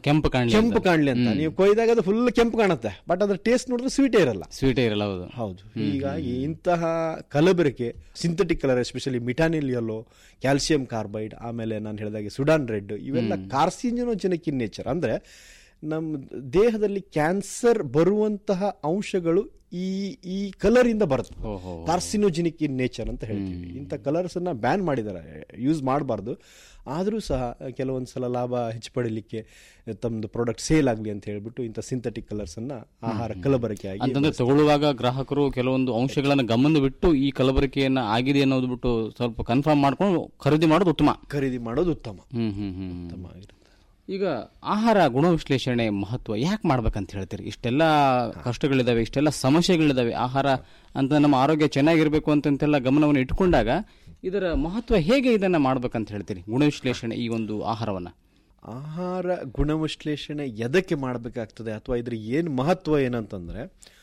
ಕೆಂಪು ಕಾಣ್ಲಿ ಕೆಂಪು ಅಂತ. ಕಾಣ್ಲಿ ಅಂತ ನೀವು ಕೊಯ್ದಾಗ ಅದು ಫುಲ್ ಕೆಂಪು ಕಾಣುತ್ತೆ ಬಟ್ ಅದ್ರ ಟೇಸ್ಟ್ ನೋಡಿದ್ರೆ ಸ್ವೀಟೇ ಇರಲ್ಲ ಸ್ವೀಟೇ ಇರಲ್ಲ ಹೌದು ಹೌದು ಹೀಗಾಗಿ ಇಂತಹ ಕಲಬೆರಕೆ synthetic colour especially metanil yellow calcium carbide ಆಮೇಲೆ ನಾನು ಹೇಳಿದಾಗೆ ಸುಡಾನ್ ರೆಡ್ ಇವೆಲ್ಲ ಕಾರ್ಸಿನೋಜೆನಿಕ್ ಇನ್ ನೇಚರ್ ಅಂದ್ರೆ ನಮ್ಮ ದೇಹದಲ್ಲಿ ಕ್ಯಾನ್ಸರ್ ಬರುವಂತಹ ಅಂಶಗಳು ಈ ಈ ಕಲರ್ ಇಂದ ಬರುತ್ತೆ ಕಾರ್ಸಿನೋಜೆನಿಕ್ ಇನ್ ನೇಚರ್ ಅಂತ ಹೇಳ್ತೀವಿ ಇಂಥ ಕಲರ್ಸ್ ಅನ್ನ ಬ್ಯಾನ್ ಮಾಡಿದ್ದಾರೆ ಯೂಸ್ ಮಾಡಬಾರ್ದು ಆದರೂ ಸಹ ಕೆಲವೊಂದು ಸಲ ಲಾಭ ಹೆಚ್ಚು ಪಡಿಲಿಕ್ಕೆ ತಮ್ಮದು ಪ್ರಾಡಕ್ಟ್ ಸೇಲ್ ಆಗಲಿ ಅಂತ ಹೇಳ್ಬಿಟ್ಟು ಇಂಥ ಸಿಂಥೆಟಿಕ್ ಕಲರ್ಸ್ ಅನ್ನ ಆಹಾರ ಕಲಬೆರಕೆ ಆಗಿ ಅಂತಂದ್ರೆ ತಗೊಳ್ಳುವಾಗ ಗ್ರಾಹಕರು ಕೆಲವೊಂದು ಅಂಶಗಳನ್ನ ಗಮನ ಬಿಟ್ಟು ಈ ಕಲಬೆರಕೆಯನ್ನ ಆಗಿದೆ ಅನ್ನೋದು ಬಿಟ್ಟು ಸ್ವಲ್ಪ ಕನ್ಫರ್ಮ್ ಮಾಡ್ಕೊಂಡು ಖರೀದಿ ಮಾಡೋದು ಉತ್ತಮ ಖರೀದಿ ಮಾಡೋದು ಉತ್ತಮ ಹ್ಮ್ ಹ್ಮ್ ಹ್ಮ್ ಈಗ ಆಹಾರ ಗುಣ ವಿಶ್ಲೇಷಣೆ ಮಹತ್ವ ಯಾಕೆ ಮಾಡ್ಬೇಕಂತ ಹೇಳ್ತೀರಿ ಇಷ್ಟೆಲ್ಲ ಕಷ್ಟಗಳಿದಾವೆ ಇಷ್ಟೆಲ್ಲ ಸಮಸ್ಯೆಗಳಿದಾವೆ ಆಹಾರ ಅಂತ ನಮ್ಮ ಆರೋಗ್ಯ ಚೆನ್ನಾಗಿರ್ಬೇಕು ಅಂತಂತೆಲ್ಲ ಗಮನವನ್ನು ಇಟ್ಕೊಂಡಾಗ ಇದರ ಮಹತ್ವ ಹೇಗೆ ಇದನ್ನ ಮಾಡ್ಬೇಕಂತ ಹೇಳ್ತೀರಿ ಗುಣ ವಿಶ್ಲೇಷಣೆ ಈ ಒಂದು ಆಹಾರವನ್ನ ಆಹಾರ ಗುಣವಿಶ್ಲೇಷಣೆ ಎದಕ್ಕೆ ಮಾಡಬೇಕಾಗ್ತದೆ ಅಥವಾ ಇದ್ರ ಏನು ಮಹತ್ವ ಏನಂತಂದ್ರೆ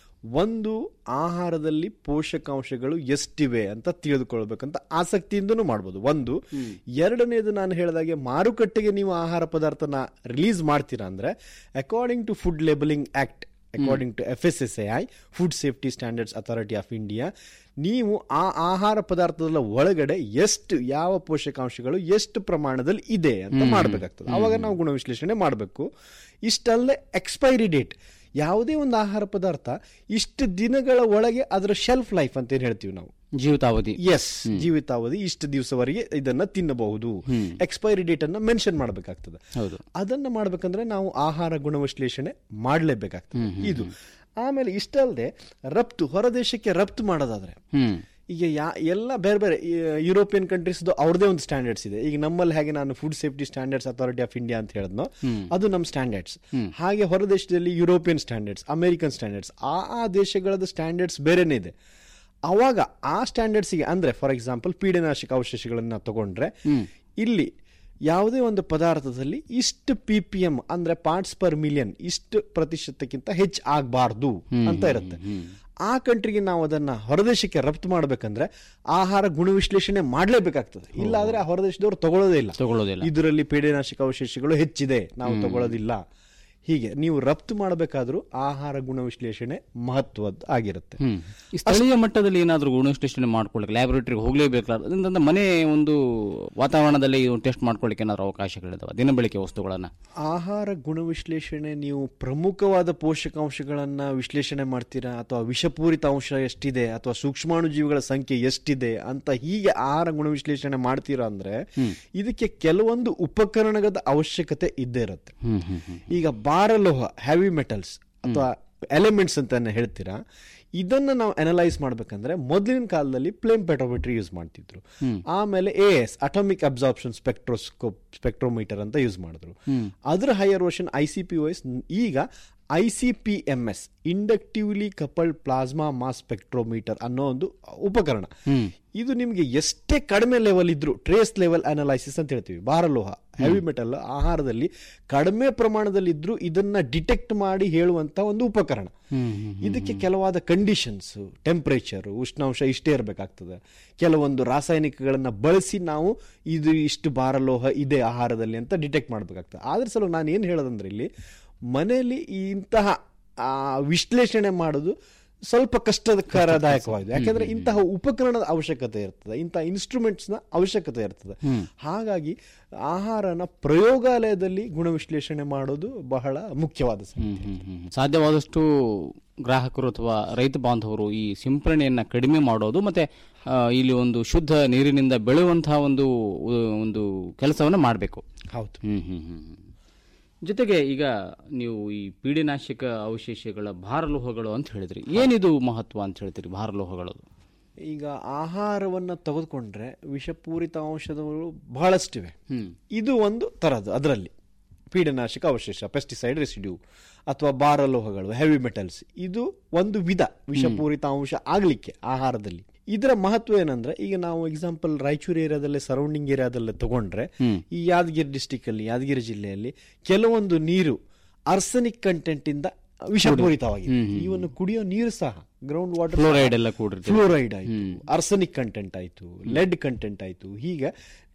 ಒಂದು ಆಹಾರದಲ್ಲಿ ಪೋಷಕಾಂಶಗಳು ಎಷ್ಟಿವೆ ಅಂತ ತಿಳಿದುಕೊಳ್ಬೇಕಂತ ಆಸಕ್ತಿಯಿಂದನೂ ಮಾಡ್ಬೋದು ಒಂದು ಎರಡನೇದು ನಾನು ಹೇಳಿದಾಗೆ ಮಾರುಕಟ್ಟೆಗೆ ನೀವು ಆಹಾರ ಪದಾರ್ಥನ ರಿಲೀಸ್ ಮಾಡ್ತೀರಾ ಅಂದ್ರೆ according to food labelling act according to F S S A I food safety standards authority of India ನೀವು ಆ ಆಹಾರ ಪದಾರ್ಥದ ಒಳಗಡೆ ಎಷ್ಟು ಯಾವ ಪೋಷಕಾಂಶಗಳು ಎಷ್ಟು ಪ್ರಮಾಣದಲ್ಲಿ ಇದೆ ಅಂತ ಮಾಡಬೇಕಾಗ್ತದೆ ಆವಾಗ ನಾವು ಗುಣ ವಿಶ್ಲೇಷಣೆ ಮಾಡಬೇಕು ಇಷ್ಟಲ್ಲದೆ ಎಕ್ಸ್ಪೈರಿ ಡೇಟ್ ಯಾವುದೇ ಒಂದು ಆಹಾರ ಪದಾರ್ಥ ಇಷ್ಟು ದಿನಗಳ ಒಳಗೆ ಅದರ ಶೆಲ್ಫ್ ಲೈಫ್ ಅಂತ ಏನ್ ಹೇಳ್ತೀವಿ ನಾವು ಜೀವಿತಾವಧಿ ಎಸ್ ಜೀವಿತಾವಧಿ ಇಷ್ಟು ದಿವಸವರೆಗೆ ಇದನ್ನ ತಿನ್ನಬಹುದು ಎಕ್ಸ್ಪೈರಿ ಡೇಟ್ ಅನ್ನ ಮೆನ್ಷನ್ ಮಾಡಬೇಕಾಗ್ತದೆ ಹೌದು ಅದನ್ನ ಮಾಡ್ಬೇಕಂದ್ರೆ ನಾವು ಆಹಾರ ಗುಣವಿಶ್ಲೇಷಣೆ ಮಾಡಲೇಬೇಕಾಗ್ತದೆ ಇದು ಆಮೇಲೆ ಇಷ್ಟಲ್ಲದೆ ರಫ್ತು ಹೊರದೇಶಕ್ಕೆ ರಫ್ತು ಮಾಡೋದಾದ್ರೆ ಹ್ಮ್ ಈಗ ಯಾ ಎಲ್ಲ ಬೇರೆ ಬೇರೆ ಈ ಯುರೋಪಿಯನ್ ಕಂಟ್ರೀಸ್ ಅವ್ರದೇ ಒಂದು ಸ್ಟ್ಯಾಂಡರ್ಡ್ಸ್ ಇದೆ ಈಗ ನಮ್ಮಲ್ಲಿ ಹಾಗೆ ನಾನು food safety standards authority of India ಅಂತ ಹೇಳಿದ್ನೋ ಅದು ನಮ್ಮ ಸ್ಟ್ಯಾಂಡರ್ಡ್ಸ್ ಹಾಗೆ ಹೊರ ದೇಶದಲ್ಲಿ ಯುರೋಪಿಯನ್ ಸ್ಟ್ಯಾಂಡರ್ಡ್ಸ್ ಅಮೆರಿಕನ್ ಸ್ಟ್ಯಾಂಡರ್ಡ್ಸ್ ಆ ಆ ದೇಶಗಳದ್ದು ಸ್ಟ್ಯಾಂಡರ್ಡ್ಸ್ ಬೇರೆನೇ ಇದೆ ಅವಾಗ ಆ ಸ್ಟ್ಯಾಂಡರ್ಡ್ಸ್ಗೆ ಅಂದ್ರೆ ಫಾರ್ ಎಕ್ಸಾಂಪಲ್ ಪೀಡನಾಶಕ ಅವಶೇಷಗಳನ್ನ ತಗೊಂಡ್ರೆ ಇಲ್ಲಿ ಯಾವುದೇ ಒಂದು ಪದಾರ್ಥದಲ್ಲಿ ಇಷ್ಟು ಪಿ ಪಿ ಎಂ ಅಂದ್ರೆ ಪಾರ್ಟ್ಸ್ ಪರ್ ಮಿಲಿಯನ್ ಇಷ್ಟು ಪ್ರತಿಶತಕ್ಕಿಂತ ಹೆಚ್ಚು ಆಗಬಾರ್ದು ಅಂತ ಇರುತ್ತೆ ಆ ಕಂಟ್ರಿಗೆ ನಾವು ಅದನ್ನ ಹೊರದೇಶಕ್ಕೆ ರಫ್ತು ಮಾಡ್ಬೇಕಂದ್ರೆ ಆಹಾರ ಗುಣ ವಿಶ್ಲೇಷಣೆ ಮಾಡಲೇಬೇಕಾಗ್ತದೆ ಇಲ್ಲ ಆದ್ರೆ ಆ ಹೊರದೇಶದವರು ತಗೊಳ್ಳೋದೇ ಇಲ್ಲ ತಗೊಳ್ಳೋದಿಲ್ಲ ಇದರಲ್ಲಿ ಪೀಡನಾಶಕ ಅವಶೇಷಗಳು ಹೆಚ್ಚಿದೆ ನಾವು ತಗೊಳ್ಳೋದಿಲ್ಲ ಹೀಗೆ ನೀವು ರಫ್ತು ಮಾಡಬೇಕಾದ್ರೂ ಆಹಾರ ಗುಣ ವಿಶ್ಲೇಷಣೆ ಮಹತ್ವದ್ದು ಆಗಿರುತ್ತೆ ಹ್ಮ್ ಈ ಸ್ಥಳೀಯ ಮಟ್ಟದಲ್ಲಿ ಏನಾದರೂ ಗುಣ ವಿಶ್ಲೇಷಣೆ ಮಾಡ್ಕೊಳ್ಳಿಕ್ಕೆ ಲ್ಯಾಬೊರೇಟರಿಗೆ ಹೋಗ್ಲೇಬೇಕಾದ್ರೆ ಅದರಿಂದ ಮನೆ ಒಂದು ವಾತಾವರಣದಲ್ಲಿ ಟೆಸ್ಟ್ ಮಾಡ್ಕೊಳ್ಳಿಕ್ಕೆ ಏನಾದ್ರು ಅವಕಾಶಗಳಿದಾವೆ ದಿನಬಳಕೆ ವಸ್ತುಗಳನ್ನ ಆಹಾರ ಗುಣ ವಿಶ್ಲೇಷಣೆ ನೀವು ಪ್ರಮುಖವಾದ ಪೋಷಕಾಂಶಗಳನ್ನ ವಿಶ್ಲೇಷಣೆ ಮಾಡ್ತೀರಾ ಅಥವಾ ವಿಷಪೂರಿತ ಅಂಶ ಎಷ್ಟಿದೆ ಅಥವಾ ಸೂಕ್ಷ್ಮಾಣುಜೀವಿಗಳ ಸಂಖ್ಯೆ ಎಷ್ಟಿದೆ ಅಂತ ಹೀಗೆ ಆಹಾರ ಗುಣ ವಿಶ್ಲೇಷಣೆ ಮಾಡ್ತೀರಾ ಅಂದ್ರೆ ಇದಕ್ಕೆ ಕೆಲವೊಂದು ಉಪಕರಣಗಳ ಅವಶ್ಯಕತೆ ಇದ್ದೇ ಇರುತ್ತೆ ಹ್ಮ್ ಹ್ಮ್ ಹ್ಮ್ ಈಗ ಭಾರಲೋಹ ಹೆವಿ ಮೆಟಲ್ಸ್ ಅಥವಾ ಎಲಿಮೆಂಟ್ಸ್ ಅಂತ ಹೇಳ್ತೀರಾ ಇದನ್ನ ನಾವು ಅನಲೈಸ್ ಮಾಡ್ಬೇಕಂದ್ರೆ ಮೊದಲಿನ ಕಾಲದಲ್ಲಿ ಪ್ಲೇಮ್ ಪೆಟ್ರೋಮೀಟರ್ ಯೂಸ್ ಮಾಡ್ತಿದ್ರು ಆಮೇಲೆ A S atomic absorption spectroscope spectrometer ಅಂತ ಯೂಸ್ ಮಾಡಿದ್ರು ಅದರ higher version I C P S ಈಗ I C P M S inductively coupled plasma mass spectrometer ಅನ್ನೋ ಒಂದು ಉಪಕರಣ ಇದು ನಿಮಗೆ ಎಷ್ಟೇ ಕಡಿಮೆ ಲೆವೆಲ್ ಇದ್ರು ಟ್ರೇಸ್ ಲೆವೆಲ್ ಅನಲೈಸಿಸ್ ಅಂತ ಹೇಳ್ತೀವಿ ಭಾರಲೋಹ ಹೆವಿ ಮೆಟಲ್ ಆಹಾರದಲ್ಲಿ ಕಡಿಮೆ ಪ್ರಮಾಣದಲ್ಲಿ ಇದ್ರೂ ಇದನ್ನ ಡಿಟೆಕ್ಟ್ ಮಾಡಿ ಹೇಳುವಂತ ಒಂದು ಉಪಕರಣ ಇದಕ್ಕೆ ಕೆಲವಾದ ಕಂಡೀಷನ್ಸ್ ಟೆಂಪರೇಚರ್ ಉಷ್ಣಾಂಶ ಇಷ್ಟೇ ಇರಬೇಕಾಗ್ತದೆ ಕೆಲವೊಂದು ರಾಸಾಯನಿಕಗಳನ್ನ ಬಳಸಿ ನಾವು ಇದು ಇಷ್ಟು ಭಾರಲೋಹ ಇದೆ ಆಹಾರದಲ್ಲಿ ಅಂತ ಡಿಟೆಕ್ಟ್ ಮಾಡಬೇಕಾಗ್ತದೆ ಆದ್ರೆ ಸಲ ನಾನು ಏನು ಹೇಳೋದಂದ್ರೆ ಇಲ್ಲಿ ಮನೆಯಲ್ಲಿ ಇಂತಹ ಆ, ವಿಶ್ಲೇಷಣೆ ಮಾಡೋದು ಸ್ವಲ್ಪ ಕಷ್ಟಕರದಾಯಕವಾಗಿದೆ ಯಾಕಂದ್ರೆ ಇಂತಹ ಉಪಕರಣದ ಅವಶ್ಯಕತೆ ಇರ್ತದೆ ಇಂತಹ ಇನ್ಸ್ಟ್ರೂಮೆಂಟ್ಸ್ ನ ಅವಶ್ಯಕತೆ ಇರ್ತದೆ ಹಾಗಾಗಿ ಆಹಾರನ ಪ್ರಯೋಗಾಲಯದಲ್ಲಿ ಗುಣ ವಿಶ್ಲೇಷಣೆ ಮಾಡೋದು ಬಹಳ ಮುಖ್ಯವಾದ ಸಂಗತಿ ಹ್ಮ್, ಹ್ಮ್, ಹ್ಮ್. ಸಾಧ್ಯವಾದಷ್ಟು ಗ್ರಾಹಕರು ಅಥವಾ ರೈತ ಬಾಂಧವರು ಈ ಸಿಂಪರಣೆಯನ್ನ ಕಡಿಮೆ ಮಾಡೋದು ಮತ್ತೆ ಆ, ಇಲ್ಲಿ ಒಂದು ಶುದ್ಧ ನೀರಿನಿಂದ ಬೆಳೆಯುವಂತಹ ಒಂದು ಒಂದು ಕೆಲಸವನ್ನ ಮಾಡಬೇಕು ಹೌದು ಹ್ಮ್ ಹ್ಮ್ ಹ್ಮ್ ಹ್ಮ್. ಜೊತೆಗೆ ಈಗ ನೀವು ಈ ಪೀಡಿನಾಶಕ ಅವಶೇಷಗಳ ಭಾರಲೋಹಗಳು ಅಂತ ಹೇಳಿದ್ರಿ ಏನಿದು ಮಹತ್ವ ಅಂತ ಹೇಳ್ತೀರಿ ಭಾರಲೋಹಗಳು ಈಗ ಆಹಾರವನ್ನ ತೆಗೆದುಕೊಂಡ್ರೆ ವಿಷಪೂರಿತ ಅಂಶಗಳು ಬಹಳಷ್ಟಿವೆ ಇದು ಒಂದು ತರದ್ದು ಅದರಲ್ಲಿ ಪೀಡನಾಶಕ ಅವಶೇಷ ಪೆಸ್ಟಿಸೈಡ್ ರೆಸಿಡ್ಯೂ ಅಥವಾ ಭಾರಲೋಹಗಳು ಹೆವಿ ಮೆಟಲ್ಸ್ ಇದು ಒಂದು ವಿಧ ವಿಷಪೂರಿತ ಅಂಶ ಆಗ್ಲಿಕ್ಕೆ ಆಹಾರದಲ್ಲಿ ಇದರ ಮಹತ್ವ ಏನಂದ್ರೆ ಈಗ ನಾವು ಎಕ್ಸಾಂಪಲ್ ರಾಯಚೂರು ಏರಿಯಾದಲ್ಲೇ ಸರೌಂಡಿಂಗ್ ಏರಿಯಾದಲ್ಲೇ ತಗೊಂಡ್ರೆ ಈ ಯಾದಗಿರಿ ಡಿಸ್ಟಿಕ್ ಅಲ್ಲಿ ಯಾದಗಿರಿ ಜಿಲ್ಲೆಯಲ್ಲಿ ಕೆಲವೊಂದು ನೀರು ಅರ್ಸನಿಕ್ ಕಂಟೆಂಟ್ ಇಂದ ವಿಷಪೂರಿತವಾಗಿದೆ ಇವನು ಕುಡಿಯೋ ನೀರು ಸಹ ಗ್ರೌಂಡ್ ವಾಟರ್ Fluoride ಎಲ್ಲ ಕೂಡಿರ್ತದೆ. ಫ್ಲೋರೈಡ್ ಆಯ್ತು ಅರ್ಸನಿಕ್ ಕಂಟೆಂಟ್ ಆಯ್ತು ಲೆಡ್ ಕಂಟೆಂಟ್ ಆಯ್ತು ಹೀಗೆ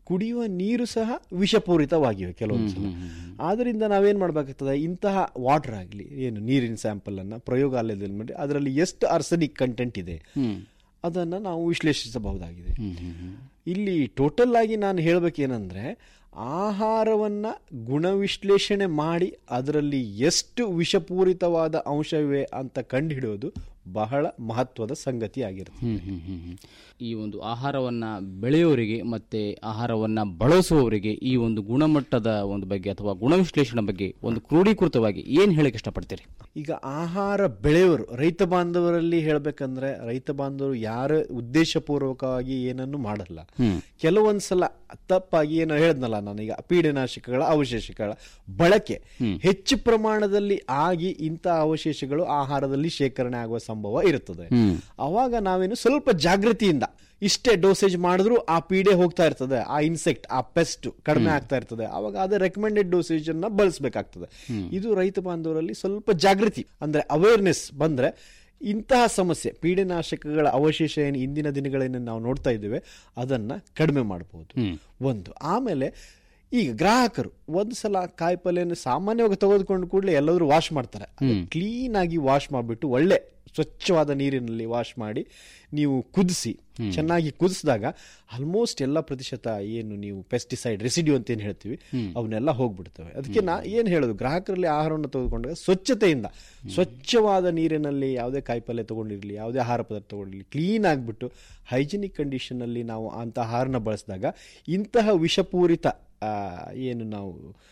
ಕುಡಿಯುವ ನೀರು ಸಹ ವಿಷಪೂರಿತವಾಗಿವೆ ಕೆಲವೊಂದು ಸಲ ಆದ್ರಿಂದ ನಾವೇನ್ ಮಾಡ್ಬೇಕಾಗ್ತದೆ ಇಂತಹ ವಾಟರ್ ಆಗಲಿ ಏನು ನೀರಿನ ಸ್ಯಾಂಪಲ್ ಅನ್ನ ಪ್ರಯೋಗಾಲಯದಲ್ಲಿ ಮಾಡಿ ಅದರಲ್ಲಿ ಎಷ್ಟು ಆರ್ಸನಿಕ್ ಕಂಟೆಂಟ್ ಇದೆ ಅದನ್ನ ನಾವು ವಿಶ್ಲೇಷಿಸಬಹುದಾಗಿದೆ ಇಲ್ಲಿ ಟೋಟಲ್ ಆಗಿ ನಾನು ಹೇಳ್ಬೇಕೇನಂದ್ರೆ ಆಹಾರವನ್ನ ಗುಣವಿಶ್ಲೇಷಣೆ ಮಾಡಿ ಅದರಲ್ಲಿ ಎಷ್ಟು ವಿಷಪೂರಿತವಾದ ಅಂಶವಿವೆ ಅಂತ ಕಂಡುಹಿಡಿಯೋದು ಬಹಳ ಮಹತ್ವದ ಸಂಗತಿ ಆಗಿರುತ್ತೆ ಹ್ಮ್, ಹ್ಮ್, ಹ್ಮ್, ಹ್ಮ್. ಈ ಒಂದು ಆಹಾರವನ್ನ ಬೆಳೆಯೋರಿಗೆ ಮತ್ತೆ ಆಹಾರವನ್ನ ಬಳಸುವವರಿಗೆ ಈ ಒಂದು ಗುಣಮಟ್ಟದ ಒಂದು ಬಗ್ಗೆ ಅಥವಾ ಗುಣವಿಶ್ಲೇಷಣೆ ಬಗ್ಗೆ ಒಂದು ಕ್ರೋಢೀಕೃತವಾಗಿ ಏನ್ ಹೇಳಕ್ ಇಷ್ಟಪಡ್ತೀರಿ ಈಗ ಆಹಾರ ಬೆಳೆಯೋರು ರೈತ ಬಾಂಧವರಲ್ಲಿ ಹೇಳ್ಬೇಕಂದ್ರೆ ರೈತ ಬಾಂಧವರು ಯಾರ ಉದ್ದೇಶಪೂರ್ವಕವಾಗಿ ಏನನ್ನು ಮಾಡಲ್ಲ ಕೆಲವೊಂದ್ಸಲ ತಪ್ಪಾಗಿ ಏನೋ ಹೇಳ್ದನಲ್ಲ ನಾನೀಗ ಪೀಡನಾಶಕಗಳ ಅವಶೇಷಗಳ ಬಳಕೆ ಹೆಚ್ಚು ಪ್ರಮಾಣದಲ್ಲಿ ಆಗಿ ಇಂಥ ಅವಶೇಷಗಳು ಆಹಾರದಲ್ಲಿ ಶೇಖರಣೆ ಆಗುವ ಸಂಭವ ಇರುತ್ತದೆ ಅವಾಗ ನಾವೇನು ಸ್ವಲ್ಪ ಜಾಗೃತಿಯಿಂದ ಇಷ್ಟೇ ಡೋಸೇಜ್ ಮಾಡಿದ್ರು ಆ ಪೀಡೆ ಹೋಗ್ತಾ ಇರ್ತದೆ ಆ ಇನ್ಸೆಕ್ಟ್ ಆ ಪೆಸ್ಟ್ ಕಡಿಮೆ ಆಗ್ತಾ ಇರ್ತದೆ ಅವಾಗ ಅದೇ ರೆಕಮೆಂಡೆಡ್ ಡೋಸೇಜ್ ಅನ್ನ ಬಳಸಬೇಕಾಗ್ತದೆ ಇದು ರೈತ ಬಾಂಧವರಲ್ಲಿ ಸ್ವಲ್ಪ ಜಾಗೃತಿ ಅಂದ್ರೆ ಅವೇರ್ನೆಸ್ ಬಂದ್ರೆ ಇಂತಹ ಸಮಸ್ಯೆ ಪೀಡೆನಾಶಕಗಳ ಅವಶೇಷ ಏನು ಇಂದಿನ ದಿನಗಳೇನು ನಾವು ನೋಡ್ತಾ ಇದ್ದೇವೆ ಅದನ್ನ ಕಡಿಮೆ ಮಾಡಬಹುದು ಒಂದು ಆಮೇಲೆ ಈಗ ಗ್ರಾಹಕರು ಒಂದು ಸಲ ಕಾಯಿಪಲ್ಯನ ಸಾಮಾನ್ಯವಾಗಿ ತೆಗೆದುಕೊಂಡು ಕೂಡಲೇ ಎಲ್ಲರೂ ವಾಶ್ ಮಾಡ್ತಾರೆ ಕ್ಲೀನ್ ಆಗಿ ವಾಶ್ ಮಾಡಿಬಿಟ್ಟು ಒಳ್ಳೆ ಸ್ವಚ್ಛವಾದ ನೀರಿನಲ್ಲಿ ವಾಶ್ ಮಾಡಿ ನೀವು ಕುದಿಸಿ ಚೆನ್ನಾಗಿ ಕುದಿಸಿದಾಗ ಆಲ್ಮೋಸ್ಟ್ ಎಲ್ಲ ಪ್ರತಿಶತ ಏನು ನೀವು ಪೆಸ್ಟಿಸೈಡ್ ರೆಸಿಡ್ಯೂ ಅಂತ ಏನು ಹೇಳ್ತೀವಿ ಅವನ್ನೆಲ್ಲ ಹೋಗ್ಬಿಡ್ತವೆ ಅದಕ್ಕೆ ನಾ ಏನು ಹೇಳೋದು ಗ್ರಾಹಕರಲ್ಲಿ ಆಹಾರವನ್ನು ತೆಗೆದುಕೊಂಡಾಗ ಸ್ವಚ್ಛತೆಯಿಂದ ಸ್ವಚ್ಛವಾದ ನೀರಿನಲ್ಲಿ ಯಾವುದೇ ಕಾಯಿಪಲ್ಯ ತಗೊಂಡಿರಲಿ ಯಾವುದೇ ಆಹಾರ ಪದಾರ್ಥ ತಗೊಂಡಿರಲಿ ಕ್ಲೀನ್ ಆಗಿಬಿಟ್ಟು ಹೈಜಿನಿಕ್ ಕಂಡೀಷನಲ್ಲಿ ನಾವು ಅಂತ ಆಹಾರನ ಬಳಸಿದಾಗ ಇಂತಹ ವಿಷಪೂರಿತ ಆ, ಏನು ನಾವು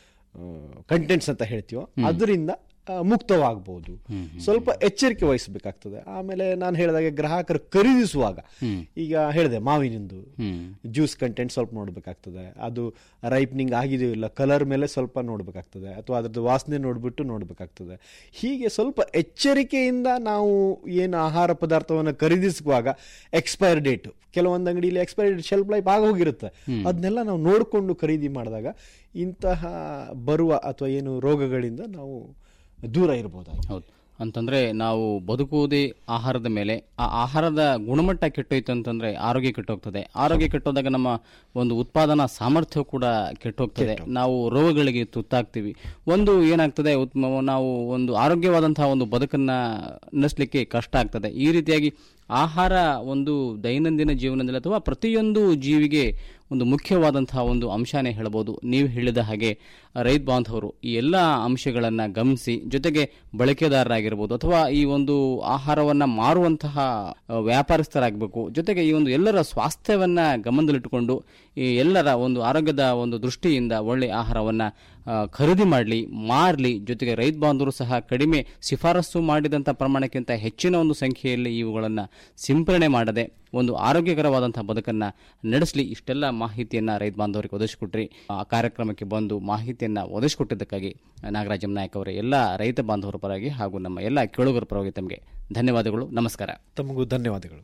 ಕಂಟೆಂಟ್ಸ್ ಅಂತ ಹೇಳ್ತೀವೋ ಅದರಿಂದ ಆ, ಮುಕ್ತವಾಗಬಹುದು ಸ್ವಲ್ಪ ಎಚ್ಚರಿಕೆ ವಹಿಸಬೇಕಾಗ್ತದೆ ಆಮೇಲೆ ನಾನು ಹೇಳಿದಾಗೆ ಗ್ರಾಹಕರು ಖರೀದಿಸುವಾಗ ಈಗ ಹೇಳಿದೆ ಮಾವಿನಿಂದು ಜ್ಯೂಸ್ ಕಂಟೆಂಟ್ ಸ್ವಲ್ಪ ನೋಡ್ಬೇಕಾಗ್ತದೆ ಅದು ರೈಪ್ನಿಂಗ್ ಆಗಿದೆಯೋ ಇಲ್ಲ ಕಲರ್ ಮೇಲೆ ಸ್ವಲ್ಪ ನೋಡ್ಬೇಕಾಗ್ತದೆ ಅಥವಾ ಅದ್ರದ್ದು ವಾಸನೆ ನೋಡ್ಬಿಟ್ಟು ನೋಡ್ಬೇಕಾಗ್ತದೆ ಹೀಗೆ ಸ್ವಲ್ಪ ಎಚ್ಚರಿಕೆಯಿಂದ ನಾವು ಏನು ಆಹಾರ ಪದಾರ್ಥವನ್ನು ಖರೀದಿಸುವಾಗ ಎಕ್ಸ್ಪೈರ್ ಡೇಟ್ ಕೆಲವೊಂದು ಅಂಗಡಿಯಲ್ಲಿ ಎಕ್ಸ್ಪೈರಿ ಡೇಟ್ ಶೆಲ್ಫ್ ಲೈಫ್ ಆಗೋಗಿರುತ್ತೆ ಅದನ್ನೆಲ್ಲ ನಾವು ನೋಡಿಕೊಂಡು ಖರೀದಿ ಮಾಡಿದಾಗ ಇಂತಹ ಬರುವ ಅಥವಾ ಏನು ರೋಗಗಳಿಂದ ನಾವು ದೂರ ಇರಬಹುದಾಗಿ ಹೌದು ಅಂತಂದ್ರೆ ನಾವು ಬದುಕುವುದೇ ಆಹಾರದ ಮೇಲೆ ಆ ಆಹಾರದ ಗುಣಮಟ್ಟ ಕೆಟ್ಟೋಯ್ತು ಅಂತಂದ್ರೆ ಆರೋಗ್ಯ ಕೆಟ್ಟೋಗ್ತದೆ ಆರೋಗ್ಯ ಕೆಟ್ಟೋದಾಗ ನಮ್ಮ ಒಂದು ಉತ್ಪಾದನಾ ಸಾಮರ್ಥ್ಯ ಕೂಡ ಕೆಟ್ಟೋಗ್ತದೆ ನಾವು ರೋಗಗಳಿಗೆ ತುತ್ತಾಗ್ತೀವಿ ಒಂದು ಏನಾಗ್ತದೆ ಉತ್ಮ ನಾವು ಒಂದು ಆರೋಗ್ಯವಾದಂತಹ ಒಂದು ಬದುಕನ್ನ ನಡೆಸಲಿಕ್ಕೆ ಕಷ್ಟ ಆಗ್ತದೆ ಈ ರೀತಿಯಾಗಿ ಆಹಾರ ಒಂದು ದೈನಂದಿನ ಜೀವನದಲ್ಲಿ ಅಥವಾ ಪ್ರತಿಯೊಂದು ಜೀವಿಗೆ ಒಂದು ಮುಖ್ಯವಾದಂತಹ ಒಂದು ಅಂಶನೇ ಹೇಳ್ಬೋದು ನೀವು ಹೇಳಿದ ಹಾಗೆ ರೈತ ಬಾಂಧವರು ಈ ಎಲ್ಲ ಅಂಶಗಳನ್ನು ಗಮನಿಸಿ ಜೊತೆಗೆ ಬಳಕೆದಾರರಾಗಿರ್ಬೋದು ಅಥವಾ ಈ ಒಂದು ಆಹಾರವನ್ನು ಮಾರುವಂತಹ ಆ, ವ್ಯಾಪಾರಸ್ಥರಾಗಬೇಕು ಜೊತೆಗೆ ಈ ಒಂದು ಎಲ್ಲರ ಸ್ವಾಸ್ಥ್ಯವನ್ನ ಗಮನದಲ್ಲಿಟ್ಟುಕೊಂಡು ಈ ಎಲ್ಲರ ಒಂದು ಆರೋಗ್ಯದ ಒಂದು ದೃಷ್ಟಿಯಿಂದ ಒಳ್ಳೆ ಆಹಾರವನ್ನ ಆ, ಖರೀದಿ ಮಾಡಲಿ ಮಾರಲಿ ಜೊತೆಗೆ ರೈತ ಬಾಂಧವರು ಸಹ ಕಡಿಮೆ ಶಿಫಾರಸು ಮಾಡಿದಂಥ ಪ್ರಮಾಣಕ್ಕಿಂತ ಹೆಚ್ಚಿನ ಒಂದು ಸಂಖ್ಯೆಯಲ್ಲಿ ಇವುಗಳನ್ನು ಸಿಂಪರಣೆ ಮಾಡದೆ ಒಂದು ಆರೋಗ್ಯಕರವಾದಂತಹ ಬದುಕನ್ನ ನಡೆಸಲಿ ಇಷ್ಟೆಲ್ಲ ಮಾಹಿತಿಯನ್ನ ರೈತ ಬಾಂಧವರಿಗೆ ಒದಗಿಸಿಕೊಟ್ರಿ ಆ ಕಾರ್ಯಕ್ರಮಕ್ಕೆ ಬಂದು ಮಾಹಿತಿಯನ್ನ ಒದಗಿಸಿಕೊಟ್ಟಿದ್ದಕ್ಕಾಗಿ ನಾಗರಾಜಂ ನಾಯಕ್ ಅವರ ಎಲ್ಲ ರೈತ ಬಾಂಧವರ ಪರವಾಗಿ ಹಾಗೂ ನಮ್ಮ ಎಲ್ಲ ಕೇಳುಗರ ಪರವಾಗಿ ತಮಗೆ ಧನ್ಯವಾದಗಳು ನಮಸ್ಕಾರ ತಮಗೂ ಧನ್ಯವಾದಗಳು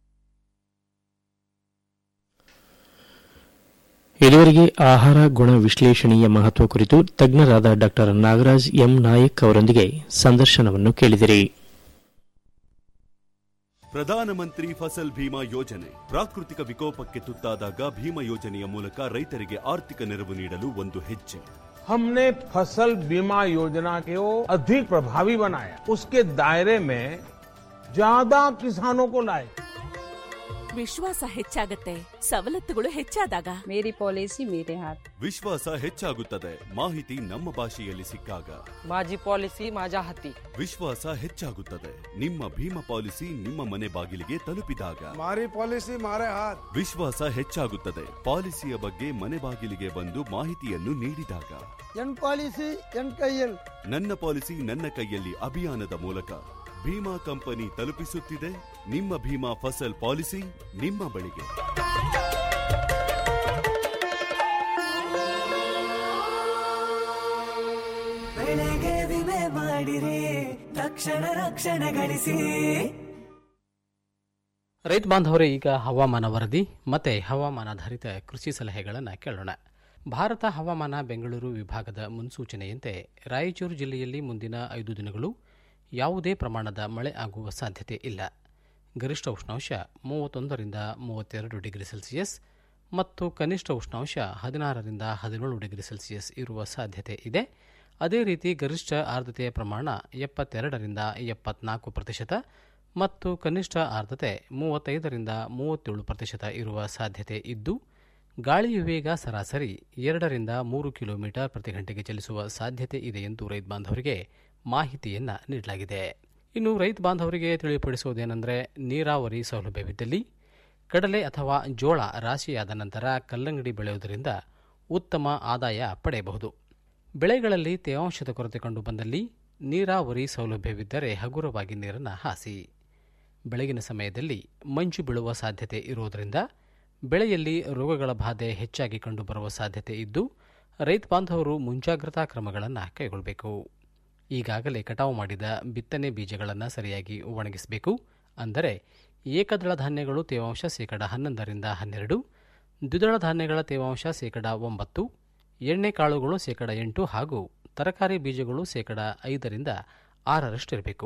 ಇದುವರೆಗೆ ಆಹಾರ ಗುಣ ವಿಶ್ಲೇಷಣೆಯ ಮಹತ್ವ ಕುರಿತು ತಜ್ಞರಾದ ಡಾಕ್ಟರ್ ನಾಗರಾಜ್ ಎಂ ನಾಯಕ್ ಅವರೊಂದಿಗೆ ಸಂದರ್ಶನವನ್ನು ಕೇಳಿದಿರಿ ಪ್ರಧಾನಮಂತ್ರಿ ಫಸಲ್ ಭೀಮಾ ಯೋಜನೆ ಪ್ರಾಕೃತಿಕ ವಿಕೋಪಕ್ಕೆ ತುತ್ತಾದಾಗ ಭೀಮಾ ಯೋಜನೆಯ ಮೂಲಕ ರೈತರಿಗೆ ಆರ್ಥಿಕ ನೆರವು ನೀಡಲು ಒಂದು ಹೆಜ್ಜೆ हमने फसल बीमा योजना को अधिक प्रभावी बनाया उसके दायरे में ज्यादा किसानों को लाए ವಿಶ್ವಾಸ ಹೆಚ್ಚಾಗತ್ತೆ ಸವಲತ್ತುಗಳು ಹೆಚ್ಚಾದಾಗ ಮೇರಿ ಪಾಲಿಸಿ ಮೇರೆ ಹಾತ್ ವಿಶ್ವಾಸ ಹೆಚ್ಚಾಗುತ್ತದೆ ಮಾಹಿತಿ ನಮ್ಮ ಭಾಷೆಯಲ್ಲಿ ಸಿಕ್ಕಾಗ माझी पॉलिसी माझ्या हाती ವಿಶ್ವಾಸ ಹೆಚ್ಚಾಗುತ್ತದೆ ನಿಮ್ಮ ಭೀಮಾ ಪಾಲಿಸಿ ನಿಮ್ಮ ಮನೆ ಬಾಗಿಲಿಗೆ ತಲುಪಿದಾಗ મારી પોલિસી મારે હાથ ವಿಶ್ವಾಸ ಹೆಚ್ಚಾಗುತ್ತದೆ ಪಾಲಿಸಿಯ ಬಗ್ಗೆ ಮನೆ ಬಾಗಿಲಿಗೆ ಬಂದು ಮಾಹಿತಿಯನ್ನು ನೀಡಿದಾಗ ಎನ್ ಪಾಲಿಸಿ ಎನ್ ಕೈಯಲ್ ನನ್ನ ಪಾಲಿಸಿ ನನ್ನ ಕೈಯಲ್ಲಿ ಅಭಿಯಾನದ ಮೂಲಕ ಭೀಮಾ ಕಂಪನಿ ತಲುಪಿಸುತ್ತಿದೆ ನಿಮ್ಮ ಭೀಮಾ ಫಸಲ್ ಪಾಲಿಸಿ ನಿಮ್ಮ ಬಳಿಗೆ ಬೆಳೆಗೆ ವಿಮೆ ಮಾಡಿರಿ ತಕ್ಷಣ ರಕ್ಷಣೆ ಗಳಿಸಿ ರೈತ ಬಾಂಧವರೇ ಈಗ ಹವಾಮಾನ ವರದಿ ಮತ್ತೆ ಹವಾಮಾನಾಧಾರಿತ ಕೃಷಿ ಸಲಹೆಗಳನ್ನು ಕೇಳೋಣ ಭಾರತ ಹವಾಮಾನ ಬೆಂಗಳೂರು ವಿಭಾಗದ ಮುನ್ಸೂಚನೆಯಂತೆ ರಾಯಚೂರು ಜಿಲ್ಲೆಯಲ್ಲಿ ಮುಂದಿನ ಐದು ದಿನಗಳು ಯಾವುದೇ ಪ್ರಮಾಣದ ಮಳೆ ಆಗುವ ಸಾಧ್ಯತೆ ಇಲ್ಲ ಗರಿಷ್ಠ ಉಷ್ಣಾಂಶ ಮೂವತ್ತೊಂದರಿಂದ ಮೂವತ್ತೆರಡು ಡಿಗ್ರಿ ಸೆಲ್ಸಿಯಸ್ ಮತ್ತು ಕನಿಷ್ಠ ಉಷ್ಣಾಂಶ ಹದಿನಾರರಿಂದ ಹದಿನೇಳು ಡಿಗ್ರಿ ಸೆಲ್ಸಿಯಸ್ ಇರುವ ಸಾಧ್ಯತೆ ಇದೆ ಅದೇ ರೀತಿ ಗರಿಷ್ಠ ಆರ್ದ್ರತೆಯ ಪ್ರಮಾಣ ಎಪ್ಪತ್ತೆರಡರಿಂದ ಎಪ್ಪತ್ನಾಲ್ಕು ಪ್ರತಿಶತ ಮತ್ತು ಕನಿಷ್ಠ ಆರ್ದ್ರತೆ ಮೂವತ್ತೈದರಿಂದ ಮೂವತ್ತೇಳು ಪ್ರತಿಶತ ಇರುವ ಸಾಧ್ಯತೆ ಇದ್ದು ಗಾಳಿಯ ವೇಗ ಸರಾಸರಿ ಎರಡರಿಂದ ಮೂರು ಕಿಲೋಮೀಟರ್ ಪ್ರತಿ ಗಂಟೆಗೆ ಚಲಿಸುವ ಸಾಧ್ಯತೆ ಇದೆ ಎಂದು ರೈತ ಬಾಂಧವರಿಗೆ ಮಾಹಿತಿಯನ್ನು ನೀಡಲಾಗಿದೆ ಇನ್ನು ರೈತ ಬಾಂಧವರಿಗೆ ತಿಳಿಪಡಿಸುವುದೇನೆಂದರೆ ನೀರಾವರಿ ಸೌಲಭ್ಯವಿದ್ದಲ್ಲಿ ಕಡಲೆ ಅಥವಾ ಜೋಳ ರಾಶಿಯಾದ ನಂತರ ಕಲ್ಲಂಗಡಿ ಬೆಳೆಯುವುದರಿಂದ ಉತ್ತಮ ಆದಾಯ ಪಡೆಯಬಹುದು ಬೆಳೆಗಳಲ್ಲಿ ತೇವಾಂಶದ ಕೊರತೆ ಕಂಡುಬಂದಲ್ಲಿ ನೀರಾವರಿ ಸೌಲಭ್ಯವಿದ್ದರೆ ಹಗುರವಾಗಿ ನೀರನ್ನು ಹಾಸಿ ಬೆಳಗಿನ ಸಮಯದಲ್ಲಿ ಮಂಜು ಬೀಳುವ ಸಾಧ್ಯತೆ ಇರುವುದರಿಂದ ಬೆಳೆಯಲ್ಲಿ ರೋಗಗಳ ಬಾಧೆ ಹೆಚ್ಚಾಗಿ ಕಂಡುಬರುವ ಸಾಧ್ಯತೆ ಇದ್ದು ರೈತ ಬಾಂಧವರು ಮುಂಜಾಗ್ರತಾ ಕ್ರಮಗಳನ್ನು ಕೈಗೊಳ್ಳಬೇಕು ಈಗಾಗಲೇ ಕಟಾವು ಮಾಡಿದ ಬಿತ್ತನೆ ಬೀಜಗಳನ್ನು ಸರಿಯಾಗಿ ಒಣಗಿಸಬೇಕು ಅಂದರೆ ಏಕದಳ ಧಾನ್ಯಗಳು ತೇವಾಂಶ ಶೇಕಡ ಹನ್ನೊಂದರಿಂದ ಹನ್ನೆರಡು ದ್ವಿದಳ ಧಾನ್ಯಗಳ ತೇವಾಂಶ ಶೇಕಡ ಒಂಬತ್ತು ಎಣ್ಣೆ ಕಾಳುಗಳು ಶೇಕಡ ಎಂಟು ಹಾಗೂ ತರಕಾರಿ ಬೀಜಗಳು ಶೇಕಡ ಐದರಿಂದ ಆರರಷ್ಟಿರಬೇಕು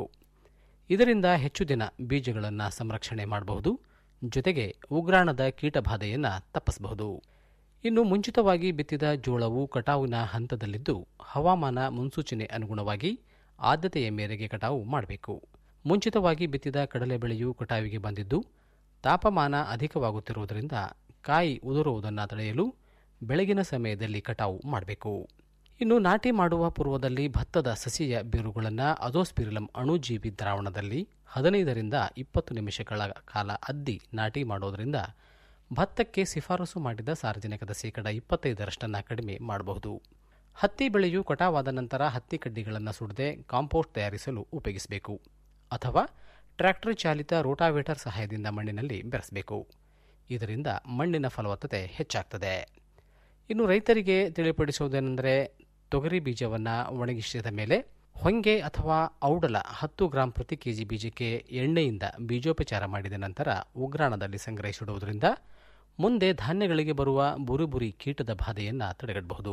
ಇದರಿಂದ ಹೆಚ್ಚು ದಿನ ಬೀಜಗಳನ್ನು ಸಂರಕ್ಷಣೆ ಮಾಡಬಹುದು ಜೊತೆಗೆ ಉಗ್ರಾಣದ ಕೀಟಬಾಧೆಯನ್ನು ತಪ್ಪಿಸಬಹುದು ಇನ್ನು ಮುಂಚಿತವಾಗಿ ಬಿತ್ತಿದ ಜೋಳವು ಕಟಾವಿನ ಹಂತದಲ್ಲಿದ್ದು ಹವಾಮಾನ ಮುನ್ಸೂಚನೆ ಅನುಗುಣವಾಗಿ ಆದ್ಯತೆಯ ಮೇರೆಗೆ ಕಟಾವು ಮಾಡಬೇಕು ಮುಂಚಿತವಾಗಿ ಬಿತ್ತಿದ ಕಡಲೆ ಬೆಳೆಯು ಕಟಾವಿಗೆ ಬಂದಿದ್ದು ತಾಪಮಾನ ಅಧಿಕವಾಗುತ್ತಿರುವುದರಿಂದ ಕಾಯಿ ಉದುರುವುದನ್ನು ತಡೆಯಲು ಬೆಳಗಿನ ಸಮಯದಲ್ಲಿ ಕಟಾವು ಮಾಡಬೇಕು ಇನ್ನು ನಾಟಿ ಮಾಡುವ ಪೂರ್ವದಲ್ಲಿ ಭತ್ತದ ಸಸಿಯ ಬೇರುಗಳನ್ನು ಅಜೋಸ್ಪಿರಿಲಂ ಅಣುಜೀವಿ ದ್ರಾವಣದಲ್ಲಿ ಹದಿನೈದರಿಂದ ಇಪ್ಪತ್ತು ನಿಮಿಷಗಳ ಕಾಲ ಅದ್ದಿ ನಾಟಿ ಮಾಡೋದರಿಂದ ಭತ್ತಕ್ಕೆ ಶಿಫಾರಸು ಮಾಡಿದ ಸಾರ್ವಜನಿಕದ ಶೇಕಡ ಇಪ್ಪತ್ತೈದರಷ್ಟನ್ನು ಕಡಿಮೆ ಮಾಡಬಹುದು ಹತ್ತಿ ಬೆಳೆಯು ಕಟಾವಾದ ನಂತರ ಹತ್ತಿ ಕಡ್ಡಿಗಳನ್ನು ಸುಡದೆ ಕಾಂಪೋಸ್ಟ್ ತಯಾರಿಸಲು ಉಪಯೋಗಿಸಬೇಕು ಅಥವಾ ಟ್ರ್ಯಾಕ್ಟರ್ ಚಾಲಿತ ರೋಟಾವೇಟರ್ ಸಹಾಯದಿಂದ ಮಣ್ಣಿನಲ್ಲಿ ಬೆರೆಸಬೇಕು ಇದರಿಂದ ಮಣ್ಣಿನ ಫಲವತ್ತತೆ ಹೆಚ್ಚಾಗ್ತದೆ ಇನ್ನು ರೈತರಿಗೆ ತಿಳಿಪಡಿಸುವುದೇನೆಂದರೆ ತೊಗರಿ ಬೀಜವನ್ನು ಒಣಗಿಸಿದ ಮೇಲೆ ಹೊಂಗೆ ಅಥವಾ ಔಡಲ ಹತ್ತು ಗ್ರಾಂ ಪ್ರತಿ ಕೆಜಿ ಬೀಜಕ್ಕೆ ಎಣ್ಣೆಯಿಂದ ಬೀಜೋಪಚಾರ ಮಾಡಿದ ನಂತರ ಉಗ್ರಾಣದಲ್ಲಿ ಸಂಗ್ರಹಿಸಿಡುವುದರಿಂದ ಮುಂದೆ ಧಾನ್ಯಗಳಿಗೆ ಬರುವ ಬುರಿ ಬುರಿ ಕೀಟದ ಬಾಧೆಯನ್ನು ತಡೆಗಟ್ಟಬಹುದು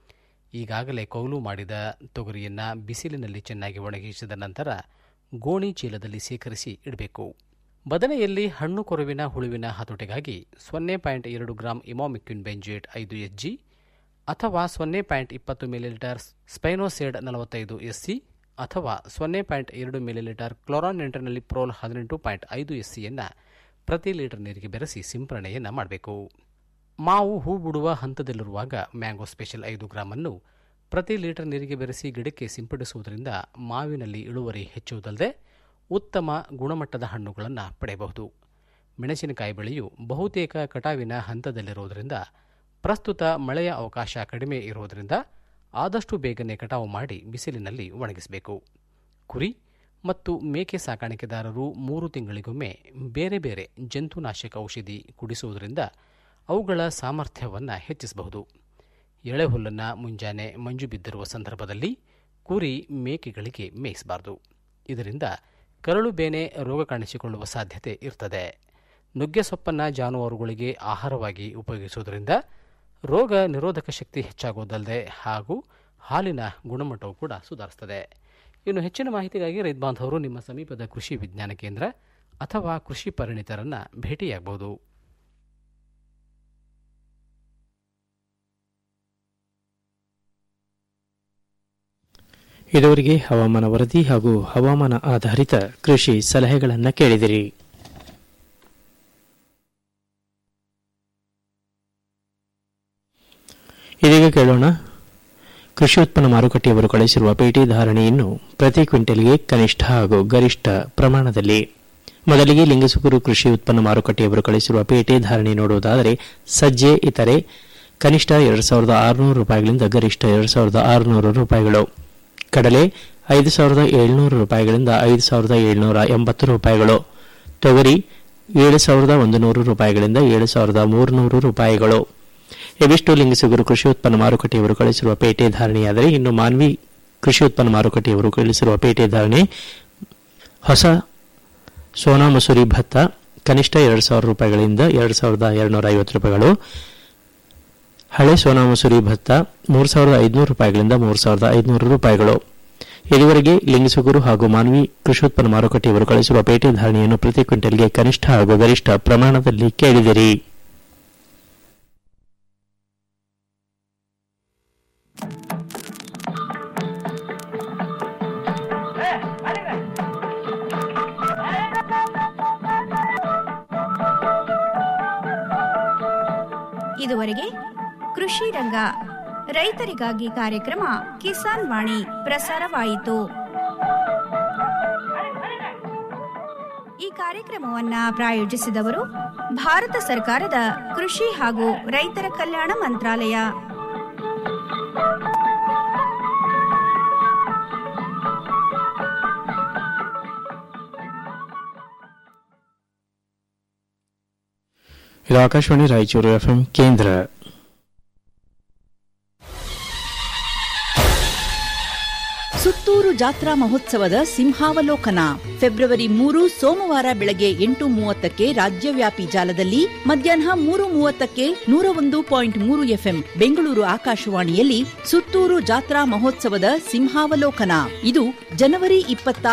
ಈಗಾಗಲೇ ಕೊಯ್ಲು ಮಾಡಿದ ತೊಗರಿಯನ್ನು ಬಿಸಿಲಿನಲ್ಲಿ ಚೆನ್ನಾಗಿ ಒಣಗಿಸಿದ ನಂತರ ಗೋಣಿ ಚೀಲದಲ್ಲಿ ಶೇಖರಿಸಿ ಇಡಬೇಕು ಬದನೆಯಲ್ಲಿ ಹಣ್ಣು ಕೊರುವಿನ ಹುಳುವಿನ ಹತೋಟಿಗಾಗಿ ಸೊನ್ನೆ ಪಾಯಿಂಟ್ ಎರಡು ಗ್ರಾಂ ಇಮಾಮಿಕ್ವಿನ್ ಬೆಂಜೇಟ್ ಐದು ಎಚ್ ಜಿ ಅಥವಾ ಸೊನ್ನೆ ಪಾಯಿಂಟ್ ಇಪ್ಪತ್ತು ಮಿಲಿಲೀಟರ್ ಸ್ಪೈನೋಸೇಡ್ ನಲವತ್ತೈದು ಎಸ್ಸಿ ಅಥವಾ ಸೊನ್ನೆ ಪಾಯಿಂಟ್ ಎರಡು ಮಿಲಿಲೀಟರ್ ಕ್ಲೋರಾನ್ ಎಂಟರ್ನಲ್ಲಿ ಪ್ರೋಲ್ ಹದಿನೆಂಟು ಪಾಯಿಂಟ್ ಐದು ಎಸ್ಸಿಯನ್ನು ಪ್ರತಿ ಲೀಟರ್ ನೀರಿಗೆ ಬೆರೆಸಿ ಸಿಂಪರಣೆಯನ್ನು ಮಾಡಬೇಕು ಮಾವು ಹೂ ಬಿಡುವ ಹಂತದಲ್ಲಿರುವಾಗ ಮ್ಯಾಂಗೋ ಸ್ಪೆಷಲ್ ಐದು ಗ್ರಾಮನ್ನು ಪ್ರತಿ ಲೀಟರ್ ನೀರಿಗೆ ಬೆರೆಸಿ ಗಿಡಕ್ಕೆ ಸಿಂಪಡಿಸುವುದರಿಂದ ಮಾವಿನಲ್ಲಿ ಇಳುವರಿ ಹೆಚ್ಚುವುದಲ್ಲದೆ ಉತ್ತಮ ಗುಣಮಟ್ಟದ ಹಣ್ಣುಗಳನ್ನು ಪಡೆಯಬಹುದು ಮೆಣಸಿನಕಾಯಿ ಬೆಳೆಯು ಬಹುತೇಕ ಕಟಾವಿನ ಹಂತದಲ್ಲಿರುವುದರಿಂದ ಪ್ರಸ್ತುತ ಮಳೆಯ ಅವಕಾಶ ಕಡಿಮೆ ಇರುವುದರಿಂದ ಆದಷ್ಟು ಬೇಗನೆ ಕಟಾವು ಮಾಡಿ ಬಿಸಿಲಿನಲ್ಲಿ ಒಣಗಿಸಬೇಕು ಕುರಿ ಮತ್ತು ಮೇಕೆ ಸಾಕಾಣಿಕೆದಾರರು ಮೂರು ತಿಂಗಳಿಗೊಮ್ಮೆ ಬೇರೆ ಬೇರೆ ಜಂತುನಾಶಕ ಔಷಧಿ ಕುಡಿಸುವುದರಿಂದ ಅವುಗಳ ಸಾಮರ್ಥ್ಯವನ್ನು ಹೆಚ್ಚಿಸಬಹುದು ಎಳೆಹುಲ್ಲನ್ನು ಮುಂಜಾನೆ ಮಂಜು ಬಿದ್ದಿರುವ ಸಂದರ್ಭದಲ್ಲಿ ಕುರಿ ಮೇಕೆಗಳಿಗೆ ಮೇಯಿಸಬಾರದು ಇದರಿಂದ ಕರಳು ಬೇನೆ ರೋಗ ಕಾಣಿಸಿಕೊಳ್ಳುವ ಸಾಧ್ಯತೆ ಇರ್ತದೆ ನುಗ್ಗೆ ಸೊಪ್ಪನ್ನು ಜಾನುವಾರುಗಳಿಗೆ ಆಹಾರವಾಗಿ ಉಪಯೋಗಿಸುವುದರಿಂದ ರೋಗ ನಿರೋಧಕ ಶಕ್ತಿ ಹೆಚ್ಚಾಗುವುದಲ್ಲದೆ ಹಾಗೂ ಹಾಲಿನ ಗುಣಮಟ್ಟವು ಕೂಡ ಸುಧಾರಿಸುತ್ತದೆ ಇನ್ನು ಹೆಚ್ಚಿನ ಮಾಹಿತಿಗಾಗಿ ರೈತ ಬಾಂಧವರು ನಿಮ್ಮ ಸಮೀಪದ ಕೃಷಿ ವಿಜ್ಞಾನ ಕೇಂದ್ರ ಅಥವಾ ಕೃಷಿ ಪರಿಣಿತರನ್ನು ಭೇಟಿಯಾಗಬಹುದು ಇದುವರೆಗೆ ಹವಾಮಾನ ವರದಿ ಹಾಗೂ ಹವಾಮಾನ ಆಧಾರಿತ ಕೃಷಿ ಸಲಹೆಗಳನ್ನು ಕೇಳಿದಿರಿ ಇದೀಗ ಕೇಳೋಣ ಕೃಷಿ ಉತ್ಪನ್ನ ಮಾರುಕಟ್ಟೆಯವರು ಕಳಿಸಿರುವ ಪೇಟೆ ಧಾರಣೆಯನ್ನು ಪ್ರತಿ ಕ್ವಿಂಟಲ್ಗೆ ಕನಿಷ್ಠ ಹಾಗೂ ಗರಿಷ್ಠ ಪ್ರಮಾಣದಲ್ಲಿ ಮೊದಲಿಗೆ ಲಿಂಗಸುಗೂರು ಕೃಷಿ ಉತ್ಪನ್ನ ಮಾರುಕಟ್ಟೆಯವರು ಕಳಿಸಿರುವ ಪೇಟೆ ಧಾರಣೆ ನೋಡುವುದಾದರೆ ಸಜ್ಜೆ ಇತರೆ ಕನಿಷ್ಠ ಎರಡು ಸಾವಿರದ ಆರುನೂರು ರೂಪಾಯಿಗಳಿಂದ ಗರಿಷ್ಠ ಎರಡು ಸಾವಿರದ ಆರುನೂರು ರೂಪಾಯಿಗಳು ಕಡಲೆ ಐದು ಸಾವಿರದ ಏಳ್ನೂರು ರೂಪಾಯಿಗಳಿಂದ ಐದು ಸಾವಿರದ ಏಳ್ನೂರ ಎಂಬತ್ತು ರೂಪಾಯಿಗಳು ತೊಗರಿ ಏಳು ಸಾವಿರದ ಒಂದು ನೂರು ರೂಪಾಯಿಗಳಿಂದ ಏಳು ಸಾವಿರದ ಮೂರುನೂರು ರೂಪಾಯಿಗಳು ಇವಿಷ್ಟು ಲಿಂಗಸುಗೂರು ಕೃಷಿ ಉತ್ಪನ್ನ ಮಾರುಕಟ್ಟೆಯವರು ಕಳಿಸಿರುವ ಪೇಟೆ ಧಾರಣೆಯಾದರೆ ಇನ್ನು ಮಾನ್ವಿ ಕೃಷಿ ಉತ್ಪನ್ನ ಮಾರುಕಟ್ಟೆಯವರು ಕಳಿಸಿರುವ ಪೇಟೆ ಧಾರಣೆ ಹೊಸ ಸೋನಾ ಮಸೂರಿ ಭತ್ತ ಕನಿಷ್ಠ ಎರಡು ಸಾವಿರ ರೂಪಾಯಿಗಳಿಂದ ಎರಡು ಸಾವಿರದ ಎರಡುನೂರ ಐವತ್ತು ರೂಪಾಯಿಗಳು ಹಳೆ ಸೋನಾ ಮಸೂರಿ ಭತ್ತ ಮೂರು ಸಾವಿರದ ಐದುನೂರು ರೂಪಾಯಿಗಳಿಂದ ಮೂರು ಸಾವಿರದ ಐದುನೂರು ರೂಪಾಯಿಗಳು ಇದುವರೆಗೆ ಲಿಂಗಸುಗೂರು ಹಾಗೂ ಮಾನ್ವಿ ಕೃಷಿ ಉತ್ಪನ್ನ ಮಾರುಕಟ್ಟೆಯವರು ಕಳಿಸಿರುವ ಪೇಟೆ ಧಾರಣೆಯನ್ನು ಪ್ರತಿ ಕ್ವಿಂಟಲ್ಗೆ ಕನಿಷ್ಠ ಹಾಗೂ ಗರಿಷ್ಠ ಪ್ರಮಾಣದಲ್ಲಿ ಕೇಳಿದಿರಿ ಇದುವರೆಗೆ ಕೃಷಿ ರಂಗ ರೈತರಿಗಾಗಿ ಕಾರ್ಯಕ್ರಮ ಕಿಸಾನ್ ವಾಣಿ ಪ್ರಸಾರವಾಯಿತು ಈ ಕಾರ್ಯಕ್ರಮವನ್ನ ಪ್ರಾಯೋಜಿಸಿದವರು ಭಾರತ ಸರ್ಕಾರದ ಕೃಷಿ ಹಾಗೂ ರೈತರ ಕಲ್ಯಾಣ ಮಂತ್ರಾಲಯ ಇದು ಆಕಾಶವಾಣಿ ರಾಯಚೂರು ಎಫ್ಎಂ ಕೇಂದ್ರ ಸುತ್ತೂರು ಜಾತ್ರಾ ಮಹೋತ್ಸವದ ಸಿಂಹಾವಲೋಕನ ಫೆಬ್ರವರಿ ಮೂರು ಸೋಮವಾರ ಬೆಳಗ್ಗೆ ಎಂಟು ಮೂವತ್ತಕ್ಕೆ ರಾಜ್ಯವ್ಯಾಪಿ ಜಾಲದಲ್ಲಿ ಮಧ್ಯಾಹ್ನ ಮೂರು ಮೂವತ್ತಕ್ಕೆ ನೂರ ಒಂದು ಪಾಯಿಂಟ್ ಮೂರು ಎಫ್ಎಂ ಬೆಂಗಳೂರು ಆಕಾಶವಾಣಿಯಲ್ಲಿ ಸುತ್ತೂರು ಜಾತ್ರಾ ಮಹೋತ್ಸವದ ಸಿಂಹಾವಲೋಕನ ಇದು ಜನವರಿ ಇಪ್ಪತ್ತ